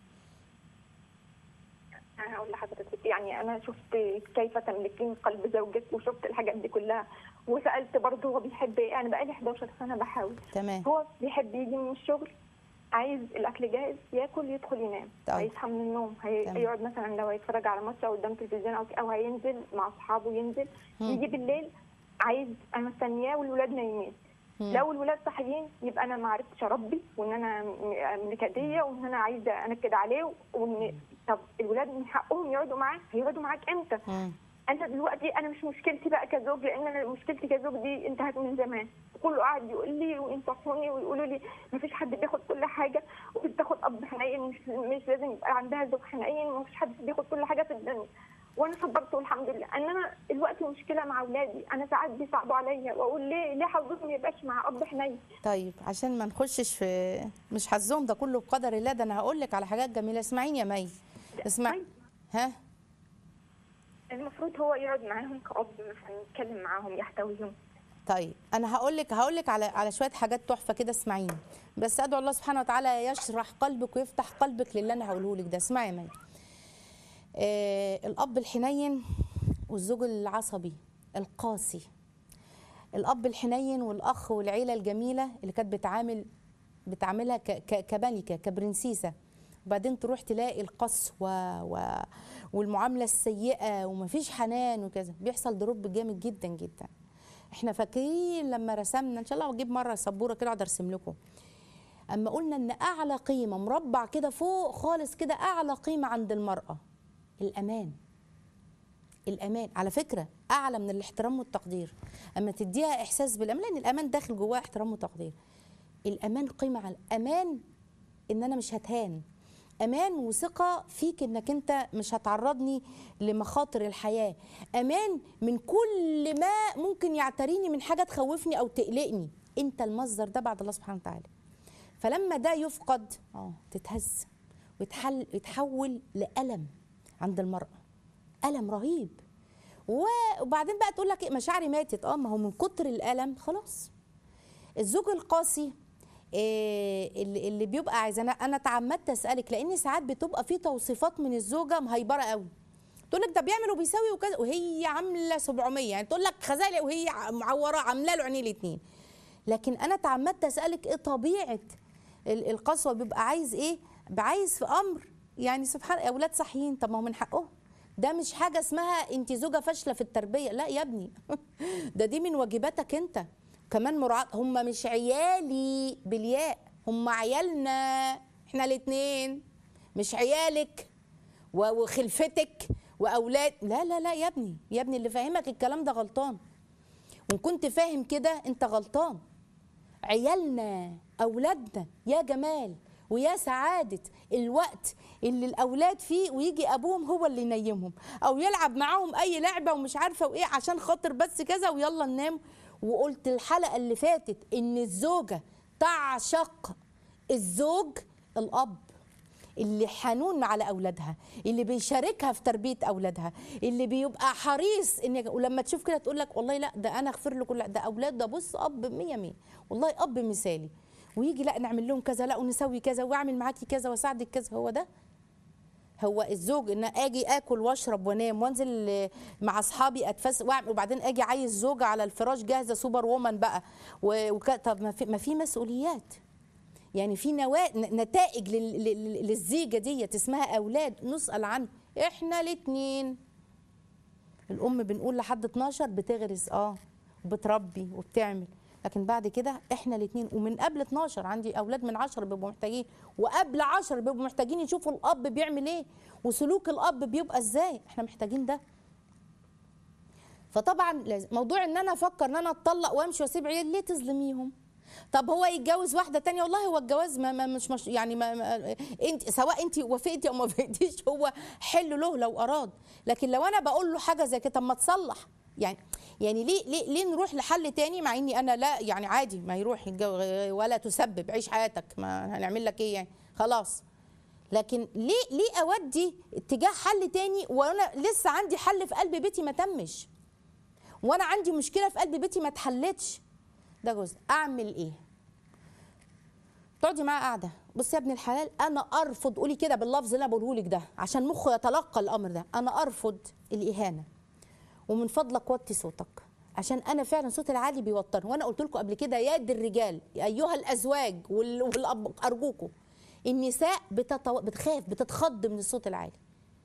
انا هقول لحضرتك يعني انا شفت كيف تملكين قلب زوجك وشفت الحاجات دي كلها وسالت برضه هو بيحب ايه انا بقالي 11 سنه بحاول تمام هو بيحب يجي من الشغل عايز الاكل جاهز ياكل يدخل ينام طيب. هيصحى من النوم هي- تمام. هيقعد مثلا لو هيتفرج على ماتش او قدام تلفزيون او او هينزل مع اصحابه ينزل مم. يجي بالليل عايز انا مستنياه والولاد نايمين مم. لو الولاد صاحيين يبقى انا ما عرفتش اربي وان انا م- نكديه وان انا عايزه انكد عليه وان طب الولاد من حقهم يقعدوا معاك هيقعدوا معاك امتى؟ مم. انا دلوقتي انا مش مشكلتي بقى كزوج لان انا مشكلتي كزوج دي انتهت من زمان كله قاعد يقول لي وينصحوني ويقولوا لي ما فيش حد بياخد كل حاجه وبتاخد اب حنين مش مش لازم يبقى عندها زوج حنين وما فيش حد بياخد كل حاجه في الدنيا وانا صبرت والحمد لله انما الوقت مشكله مع اولادي انا ساعات بيصعبوا عليا واقول ليه ليه حظهم ما يبقاش مع اب حنين طيب عشان ما نخشش في مش حظهم ده كله بقدر الله ده انا هقول لك على حاجات جميله اسمعيني يا مي اسمعي طيب. ها المفروض هو يقعد معاهم كأب مثلا يتكلم معاهم يحتويهم طيب انا هقول لك هقول لك على على شويه حاجات تحفه كده اسمعيني بس ادعو الله سبحانه وتعالى يشرح قلبك ويفتح قلبك للي انا هقوله لك ده اسمعي يا مي آه الاب الحنين والزوج العصبي القاسي الاب الحنين والاخ والعيله الجميله اللي كانت بتعامل بتعاملها ك- ك- كملكه كبرنسيسه وبعدين تروح تلاقي القسوه و... والمعامله السيئه ومفيش حنان وكذا بيحصل دروب جامد جدا جدا احنا فاكرين لما رسمنا ان شاء الله اجيب مره سبوره كده اقعد ارسم لكم اما قلنا ان اعلى قيمه مربع كده فوق خالص كده اعلى قيمه عند المراه الامان الامان على فكره اعلى من الاحترام والتقدير اما تديها احساس بالامان لان الامان داخل جواه احترام وتقدير الامان قيمه على امان ان انا مش هتهان امان وثقه فيك انك انت مش هتعرضني لمخاطر الحياه امان من كل ما ممكن يعتريني من حاجه تخوفني او تقلقني انت المصدر ده بعد الله سبحانه وتعالى فلما ده يفقد اه تتهز ويتحل يتحول لألم عند المرأة ألم رهيب و- وبعدين بقى تقول لك إيه، مشاعري ماتت اه ما هو من كتر الألم خلاص الزوج القاسي إيه اللي اللي بيبقى عايز انا انا تعمدت اسالك لان ساعات بتبقى في توصيفات من الزوجه مهيبره قوي تقول لك ده بيعمل وبيسوي وكذا وهي عامله 700 يعني تقول لك خزالي وهي ع- معوره عامله له عينيه الاثنين لكن انا تعمدت اسالك ايه طبيعه ال- القسوه بيبقى عايز ايه بيبقى عايز في امر يعني سبحان اولاد صحيين طب ما هو من حقهم ده مش حاجه اسمها انت زوجه فاشله في التربيه لا يا ابني ده دي من واجباتك انت كمان مراعاه هم مش عيالي بالياء هم عيالنا احنا الاثنين مش عيالك و- وخلفتك واولاد لا لا لا يا ابني يا ابني اللي فاهمك الكلام ده غلطان وان كنت فاهم كده انت غلطان عيالنا اولادنا يا جمال ويا سعادة الوقت اللي الأولاد فيه ويجي أبوهم هو اللي ينيمهم أو يلعب معاهم أي لعبة ومش عارفة وإيه عشان خاطر بس كذا ويلا ننام وقلت الحلقة اللي فاتت إن الزوجة تعشق الزوج الأب اللي حنون على اولادها اللي بيشاركها في تربيه اولادها اللي بيبقى حريص ان ولما تشوف كده تقول لك والله لا ده انا اغفر له كل ده اولاد ده بص اب 100 100 والله اب مثالي ويجي لا نعمل لهم كذا لا ونسوي كذا واعمل معاكي كذا واساعدك كذا هو ده هو الزوج ان اجي اكل واشرب وانام وانزل آه، مع اصحابي اتفس وأعمل- وبعدين اجي عايز زوجه على الفراش جاهزه سوبر وومن بقى و- وك... طب ما في ما في مسؤوليات يعني في نوا... ن- نتائج لل... لل- للزيجه ديت اسمها اولاد نسال عنه احنا الاثنين الام بنقول لحد 12 بتغرس اه وبتربي وبتعمل لكن بعد كده احنا الاثنين ومن قبل 12 عندي اولاد من 10 بيبقوا محتاجين وقبل 10 بيبقوا محتاجين يشوفوا الاب بيعمل ايه وسلوك الاب بيبقى ازاي احنا محتاجين ده فطبعا لازم موضوع ان انا افكر ان انا اتطلق وامشي واسيب عيال ليه تظلميهم طب هو يتجوز واحده تانية والله هو الجواز ما, ما مش مش يعني ما, ما انت سواء انت وافقتي او ما وافقتيش هو حل له لو اراد لكن لو انا بقول له حاجه زي كده طب ما تصلح يعني يعني ليه ليه ليه نروح لحل تاني مع اني انا لا يعني عادي ما يروح يتجوز ولا تسبب عيش حياتك ما هنعمل لك ايه يعني خلاص لكن ليه ليه اودي اتجاه حل تاني وانا لسه عندي حل في قلب بيتي ما تمش وانا عندي مشكله في قلب بيتي ما اتحلتش ده جزء اعمل ايه تقعدي معاه قاعده بصي يا ابن الحلال انا ارفض قولي كده باللفظ اللي انا بقوله لك ده عشان مخه يتلقى الامر ده انا ارفض الاهانه ومن فضلك وطي صوتك عشان انا فعلا صوتي العالي بيوترني وانا قلت لكم قبل كده يا دي الرجال يا ايها الازواج وال- والاب ارجوكم النساء بتتو... بتخاف بتتخض من الصوت العالي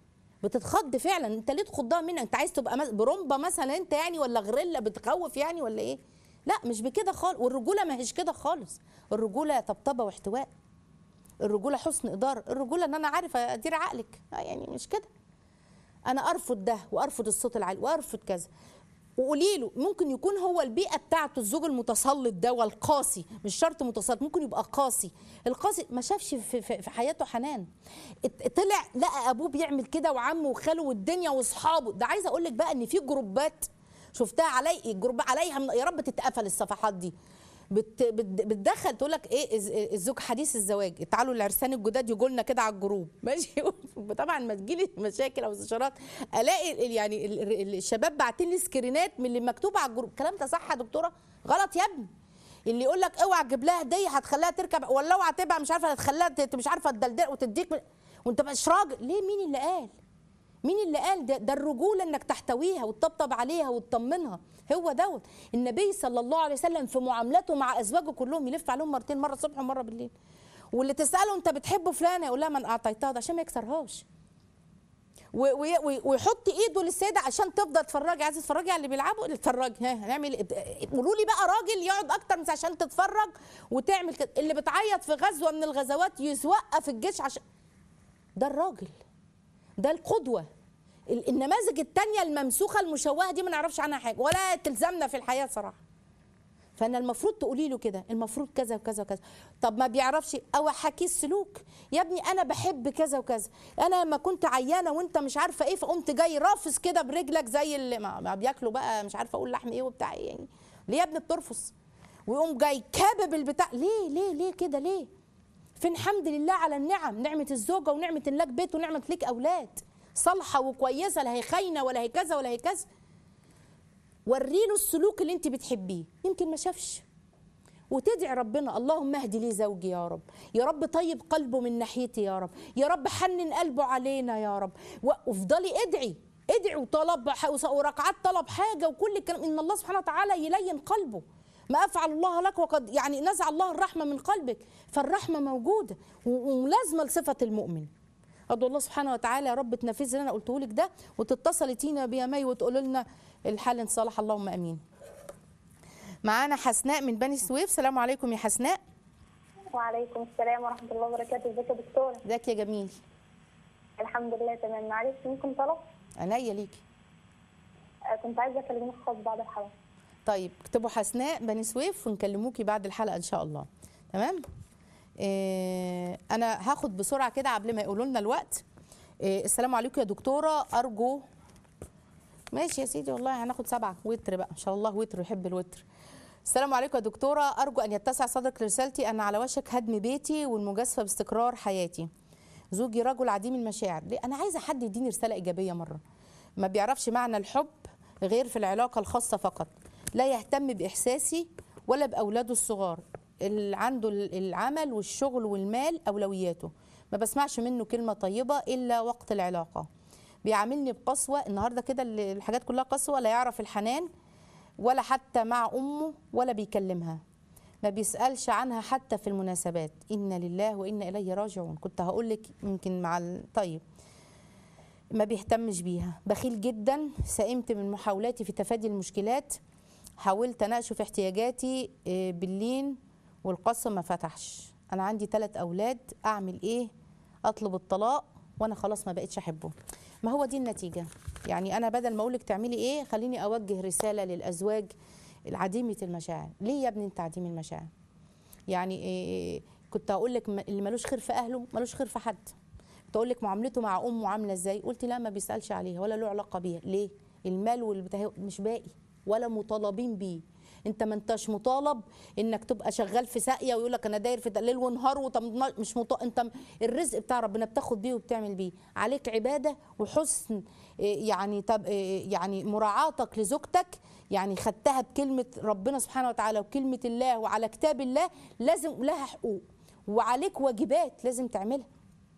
بتتخض فعلا انت ليه تخضها منك انت عايز تبقى مس- برومبا مثلا انت يعني ولا غريلا بتخوف يعني ولا ايه لا مش بكده خالص والرجوله ما هيش كده خالص الرجوله طبطبه واحتواء الرجوله حسن اداره الرجوله ان انا عارف ادير عقلك آه يعني مش كده انا ارفض ده وارفض الصوت العالي وارفض كذا وقولي له ممكن يكون هو البيئه بتاعته الزوج المتسلط ده والقاسي مش شرط متسلط ممكن يبقى قاسي القاسي ما شافش في, في, في حياته حنان ات- طلع لقى ابوه بيعمل كده وعمه وخاله والدنيا واصحابه ده عايزه اقول لك بقى ان في جروبات شفتها علي الجروب عليها من- يا رب تتقفل الصفحات دي بت بت بتدخل تقول لك ايه الز- الزوج حديث الزواج تعالوا العرسان الجداد يجوا لنا كده على الجروب ماشي طبعا ما تجيلي مشاكل او استشارات الاقي ال- يعني ال- ال- الشباب باعتين لي سكرينات من اللي مكتوب على الجروب الكلام ده صح يا دكتوره غلط يا ابني اللي يقول لك اوعى تجيب لها هديه هتخليها تركب ولا اوعى تبقى مش عارفه هتخليها ت- مش عارفه تدلدل وتديك من- وانت مش راجل ليه مين اللي قال مين اللي قال ده, ده الرجوله انك تحتويها وتطبطب عليها وتطمنها هو دوت النبي صلى الله عليه وسلم في معاملته مع ازواجه كلهم يلف عليهم مرتين مره الصبح ومره بالليل واللي تساله انت بتحبه فلانه يقول لها من اعطيتها ده عشان ما يكسرهاش و- و- و- ويحط ايده للسيده عشان تفضل تتفرجي عايزه تتفرجي على اللي بيلعبوا اتفرجي ها هنعمل إيه؟ قولوا لي بقى راجل يقعد اكتر من عشان تتفرج وتعمل كده اللي بتعيط في غزوه من الغزوات يوقف الجيش عشان ده الراجل ده القدوه ال- النماذج التانية الممسوخة المشوهة دي ما نعرفش عنها حاجة ولا تلزمنا في الحياة صراحة فانا المفروض تقولي له كده المفروض كذا وكذا وكذا طب ما بيعرفش او حكي السلوك يا ابني انا بحب كذا وكذا انا لما كنت عيانه وانت مش عارفه ايه فقمت جاي رافس كده برجلك زي اللي ما ما بياكلوا بقى مش عارفه اقول لحم ايه وبتاع ايه يعني ليه يا ابني بترفس ويقوم جاي كابب البتاع ليه ليه ليه كده ليه فين حمد لله على النعم نعمة الزوجة ونعمة إن لك بيت ونعمة ليك أولاد صالحة وكويسة لا هي خاينة ولا هي كذا ولا هي كذا وريله السلوك اللي انت بتحبيه يمكن ما شافش وتدعي ربنا اللهم اهدي لي زوجي يا رب يا رب طيب قلبه من ناحيتي يا رب يا رب حنن قلبه علينا يا رب و- وافضلي ادعي ادعي وطلب ح- وص- وركعات طلب حاجه وكل الكلام ان الله سبحانه وتعالى يلين قلبه ما افعل الله لك وقد يعني نزع الله الرحمه من قلبك فالرحمه موجوده و- وملازمه لصفه المؤمن ادعو الله سبحانه وتعالى يا رب تنفذ اللي انا قلته لك ده وتتصلي تينا بيا مي وتقول لنا الحال ان صلح اللهم امين معانا حسناء من بني سويف سلام عليكم يا حسناء وعليكم السلام ورحمة الله وبركاته ازيك يا دكتورة ازيك يا جميل الحمد لله تمام معلش ممكن طلب عينيا ليكي آه، كنت عايزة أكلمك خاص بعد الحلقة طيب اكتبوا حسناء بني سويف ونكلموكي بعد الحلقه ان شاء الله تمام إيه انا هاخد بسرعه كده قبل ما يقولوا لنا الوقت إيه السلام عليكم يا دكتوره ارجو ماشي يا سيدي والله هناخد سبعه وتر بقى ان شاء الله وتر يحب الوتر السلام عليكم يا دكتوره ارجو ان يتسع صدرك لرسالتي انا على وشك هدم بيتي والمجازفه باستقرار حياتي زوجي رجل عديم المشاعر ليه؟ انا عايزه حد يديني رساله ايجابيه مره ما بيعرفش معنى الحب غير في العلاقه الخاصه فقط لا يهتم باحساسي ولا باولاده الصغار اللي عنده ال- العمل والشغل والمال اولوياته ما بسمعش منه كلمه طيبه الا وقت العلاقه بيعاملني بقسوه النهارده كده ال- الحاجات كلها قسوه لا يعرف الحنان ولا حتى مع امه ولا بيكلمها ما بيسالش عنها حتى في المناسبات انا لله وانا اليه راجعون كنت هقول لك يمكن مع ال- طيب ما بيهتمش بيها بخيل جدا سئمت من محاولاتي في تفادي المشكلات حاولت اناقشه في احتياجاتي آه، باللين والقسم ما فتحش انا عندي ثلاث اولاد اعمل ايه اطلب الطلاق وانا خلاص ما بقتش احبه ما هو دي النتيجه يعني انا بدل ما اقولك تعملي ايه خليني اوجه رساله للازواج العديمه المشاعر ليه يا ابني انت عديم المشاعر يعني إيه كنت هقول لك اللي ملوش خير في اهله ملوش خير في حد كنت اقول لك معاملته مع امه عامله ازاي قلت لا ما بيسالش عليها ولا له علاقه بيها ليه المال والبتاع مش باقي ولا مطالبين بيه انت ما انتش مطالب انك تبقى شغال في ساقيه ويقول لك انا داير في ده ليل ونهار وطب مش مط... انت م- الرزق بتاع ربنا بتاخد بيه وبتعمل بيه عليك عباده وحسن إيه، يعني طب إيه، يعني مراعاتك لزوجتك يعني خدتها بكلمه ربنا سبحانه وتعالى وكلمه الله وعلى كتاب الله لازم لها حقوق وعليك واجبات لازم تعملها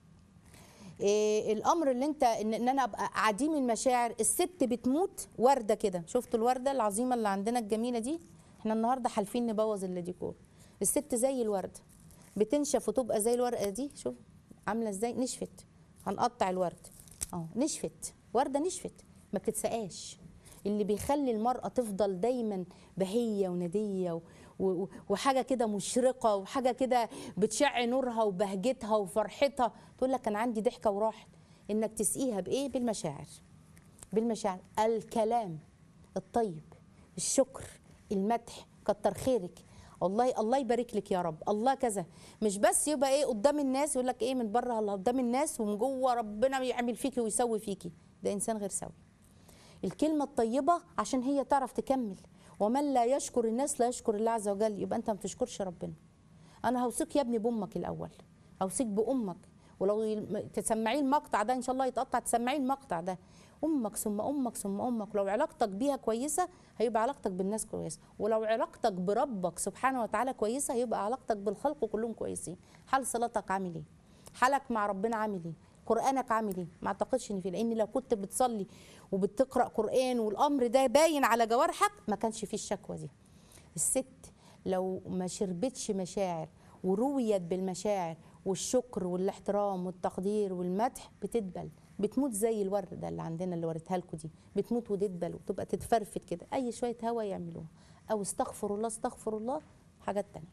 إيه الامر اللي انت ان, ان انا ابقى عديم المشاعر الست بتموت ورده كده شفتوا الورده العظيمه اللي عندنا الجميله دي احنا النهارده حالفين نبوظ الديكور الست زي الورده بتنشف وتبقى زي الورقه دي شوف عامله ازاي نشفت هنقطع الورد اه نشفت ورده نشفت ما بتتسقاش اللي بيخلي المرأة تفضل دايما بهية وندية و- و- وحاجة كده مشرقة وحاجة كده بتشع نورها وبهجتها وفرحتها تقول لك أنا عندي ضحكة وراحت إنك تسقيها بإيه بالمشاعر بالمشاعر الكلام الطيب الشكر المدح كتر خيرك والله الله يبارك لك يا رب الله كذا مش بس يبقى ايه قدام الناس يقول لك ايه من بره الله قدام الناس ومن جوه ربنا يعمل فيكي ويسوي فيكي ده انسان غير سوي الكلمة الطيبة عشان هي تعرف تكمل ومن لا يشكر الناس لا يشكر الله عز وجل يبقى انت ما بتشكرش ربنا انا هوصيك يا ابني بامك الاول هوصيك بامك ولو يل- تسمعيه المقطع ده ان شاء الله يتقطع تسمعيه المقطع ده امك ثم امك ثم امك لو علاقتك بيها كويسه هيبقى علاقتك بالناس كويسه ولو علاقتك بربك سبحانه وتعالى كويسه هيبقى علاقتك بالخلق كلهم كويسين حال صلاتك عامل ايه حالك مع ربنا عامل ايه قرانك عامل ايه ما اعتقدش ان في لان لو كنت بتصلي وبتقرا قران والامر ده باين على جوارحك ما كانش فيه الشكوى دي الست لو ما شربتش مشاعر ورويت بالمشاعر والشكر والاحترام والتقدير والمدح بتدبل بتموت زي الورده اللي عندنا اللي وريتها لكم دي بتموت وتدبل وتبقى تتفرفت كده اي شويه هوا يعملوها او استغفر الله استغفر الله حاجات تانية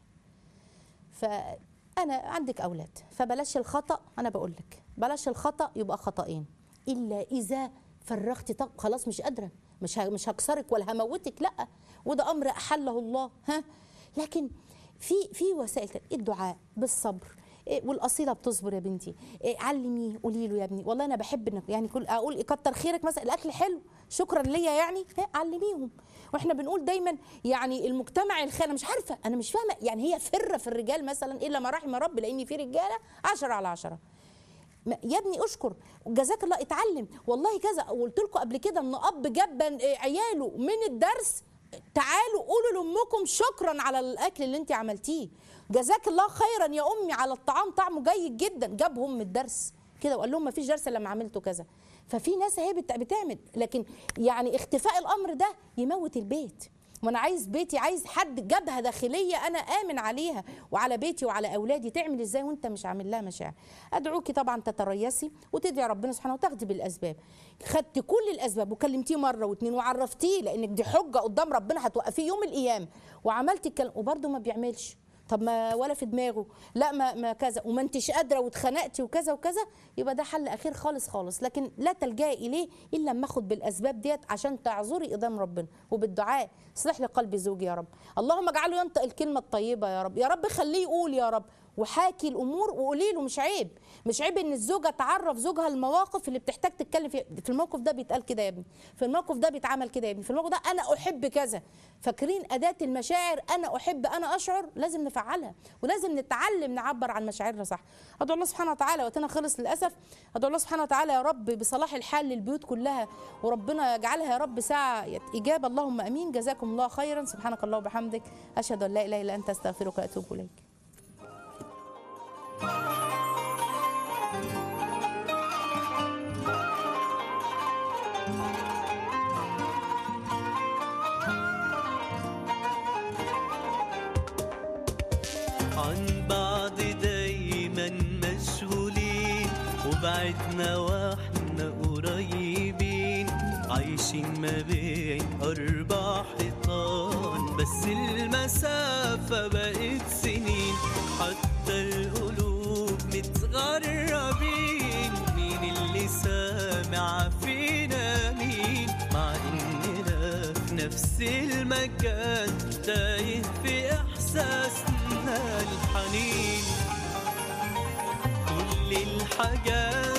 فانا عندك اولاد فبلاش الخطا انا بقول لك بلاش الخطا يبقى خطأين الا اذا فرغت طاقة خلاص مش قادره مش ه- مش هكسرك ولا هموتك لا وده امر احله الله ها لكن في في وسائل تانية. الدعاء بالصبر إيه، والاصيله بتصبر يا بنتي إيه، علميه قولي له يا ابني والله انا بحب انك يعني كل اقول كتر خيرك مثلا الاكل حلو شكرا ليا يعني ها، علميهم واحنا بنقول دايما يعني المجتمع الخير انا مش عارفه انا مش فاهمه يعني هي فره في الرجال مثلا الا ما رحم رب لان في رجاله عشرة على عشرة ما- يا ابني اشكر جزاك الله اتعلم والله كذا قلت لكم قبل كده ان اب جاب بن- إيه عياله من الدرس تعالوا قولوا لامكم شكرا على الاكل اللي انت عملتيه جزاك الله خيرا يا امي على الطعام طعمه جيد جدا جابهم من الدرس كده وقال لهم ما فيش درس الا لما عملته كذا ففي ناس هي بت- بتعمل لكن يعني اختفاء الامر ده يموت البيت وانا عايز بيتي عايز حد جبهه داخليه انا امن عليها وعلى بيتي وعلى اولادي تعمل ازاي وانت مش عامل لها مشاعر ادعوكي طبعا تتريسي وتدعي ربنا سبحانه وتاخدي بالاسباب خدت كل الاسباب وكلمتيه مره واتنين وعرفتيه لانك دي حجه قدام ربنا هتوقفيه يوم القيامه وعملتي الكلام وبرده ما بيعملش طب ما ولا في دماغه لا ما, ما كذا وما انتش قادره واتخنقتي وكذا وكذا يبقى ده حل اخير خالص خالص لكن لا تلجئي اليه الا لما اخد بالاسباب ديت عشان تعذري قدام ربنا وبالدعاء اصلح لي قلب زوجي يا رب اللهم اجعله ينطق الكلمه الطيبه يا رب يا رب خليه يقول يا رب وحاكي الامور وقولي له مش عيب مش عيب ان الزوجه تعرف زوجها المواقف اللي بتحتاج تتكلم فيها في الموقف ده بيتقال كده يا ابني في الموقف ده بيتعمل كده يا ابني في الموقف ده انا احب كذا فاكرين اداه المشاعر انا احب انا اشعر لازم نفعلها ولازم نتعلم نعبر عن مشاعرنا صح ادعو الله سبحانه وتعالى وقتنا خلص للاسف ادعو الله سبحانه وتعالى يا رب بصلاح الحال للبيوت كلها وربنا يجعلها يا رب ساعه اجابه اللهم امين جزاكم الله خيرا سبحانك الله وبحمدك اشهد ان لا اله الا انت استغفرك واتوب اليك بعدنا واحنا قريبين عايشين ما بين أربع حيطان بس المسافة بقت سنين حتى القلوب متغربين مين اللي سامع فينا مين مع إننا في نفس المكان تايه في إحساسنا الحنين كل الحاجات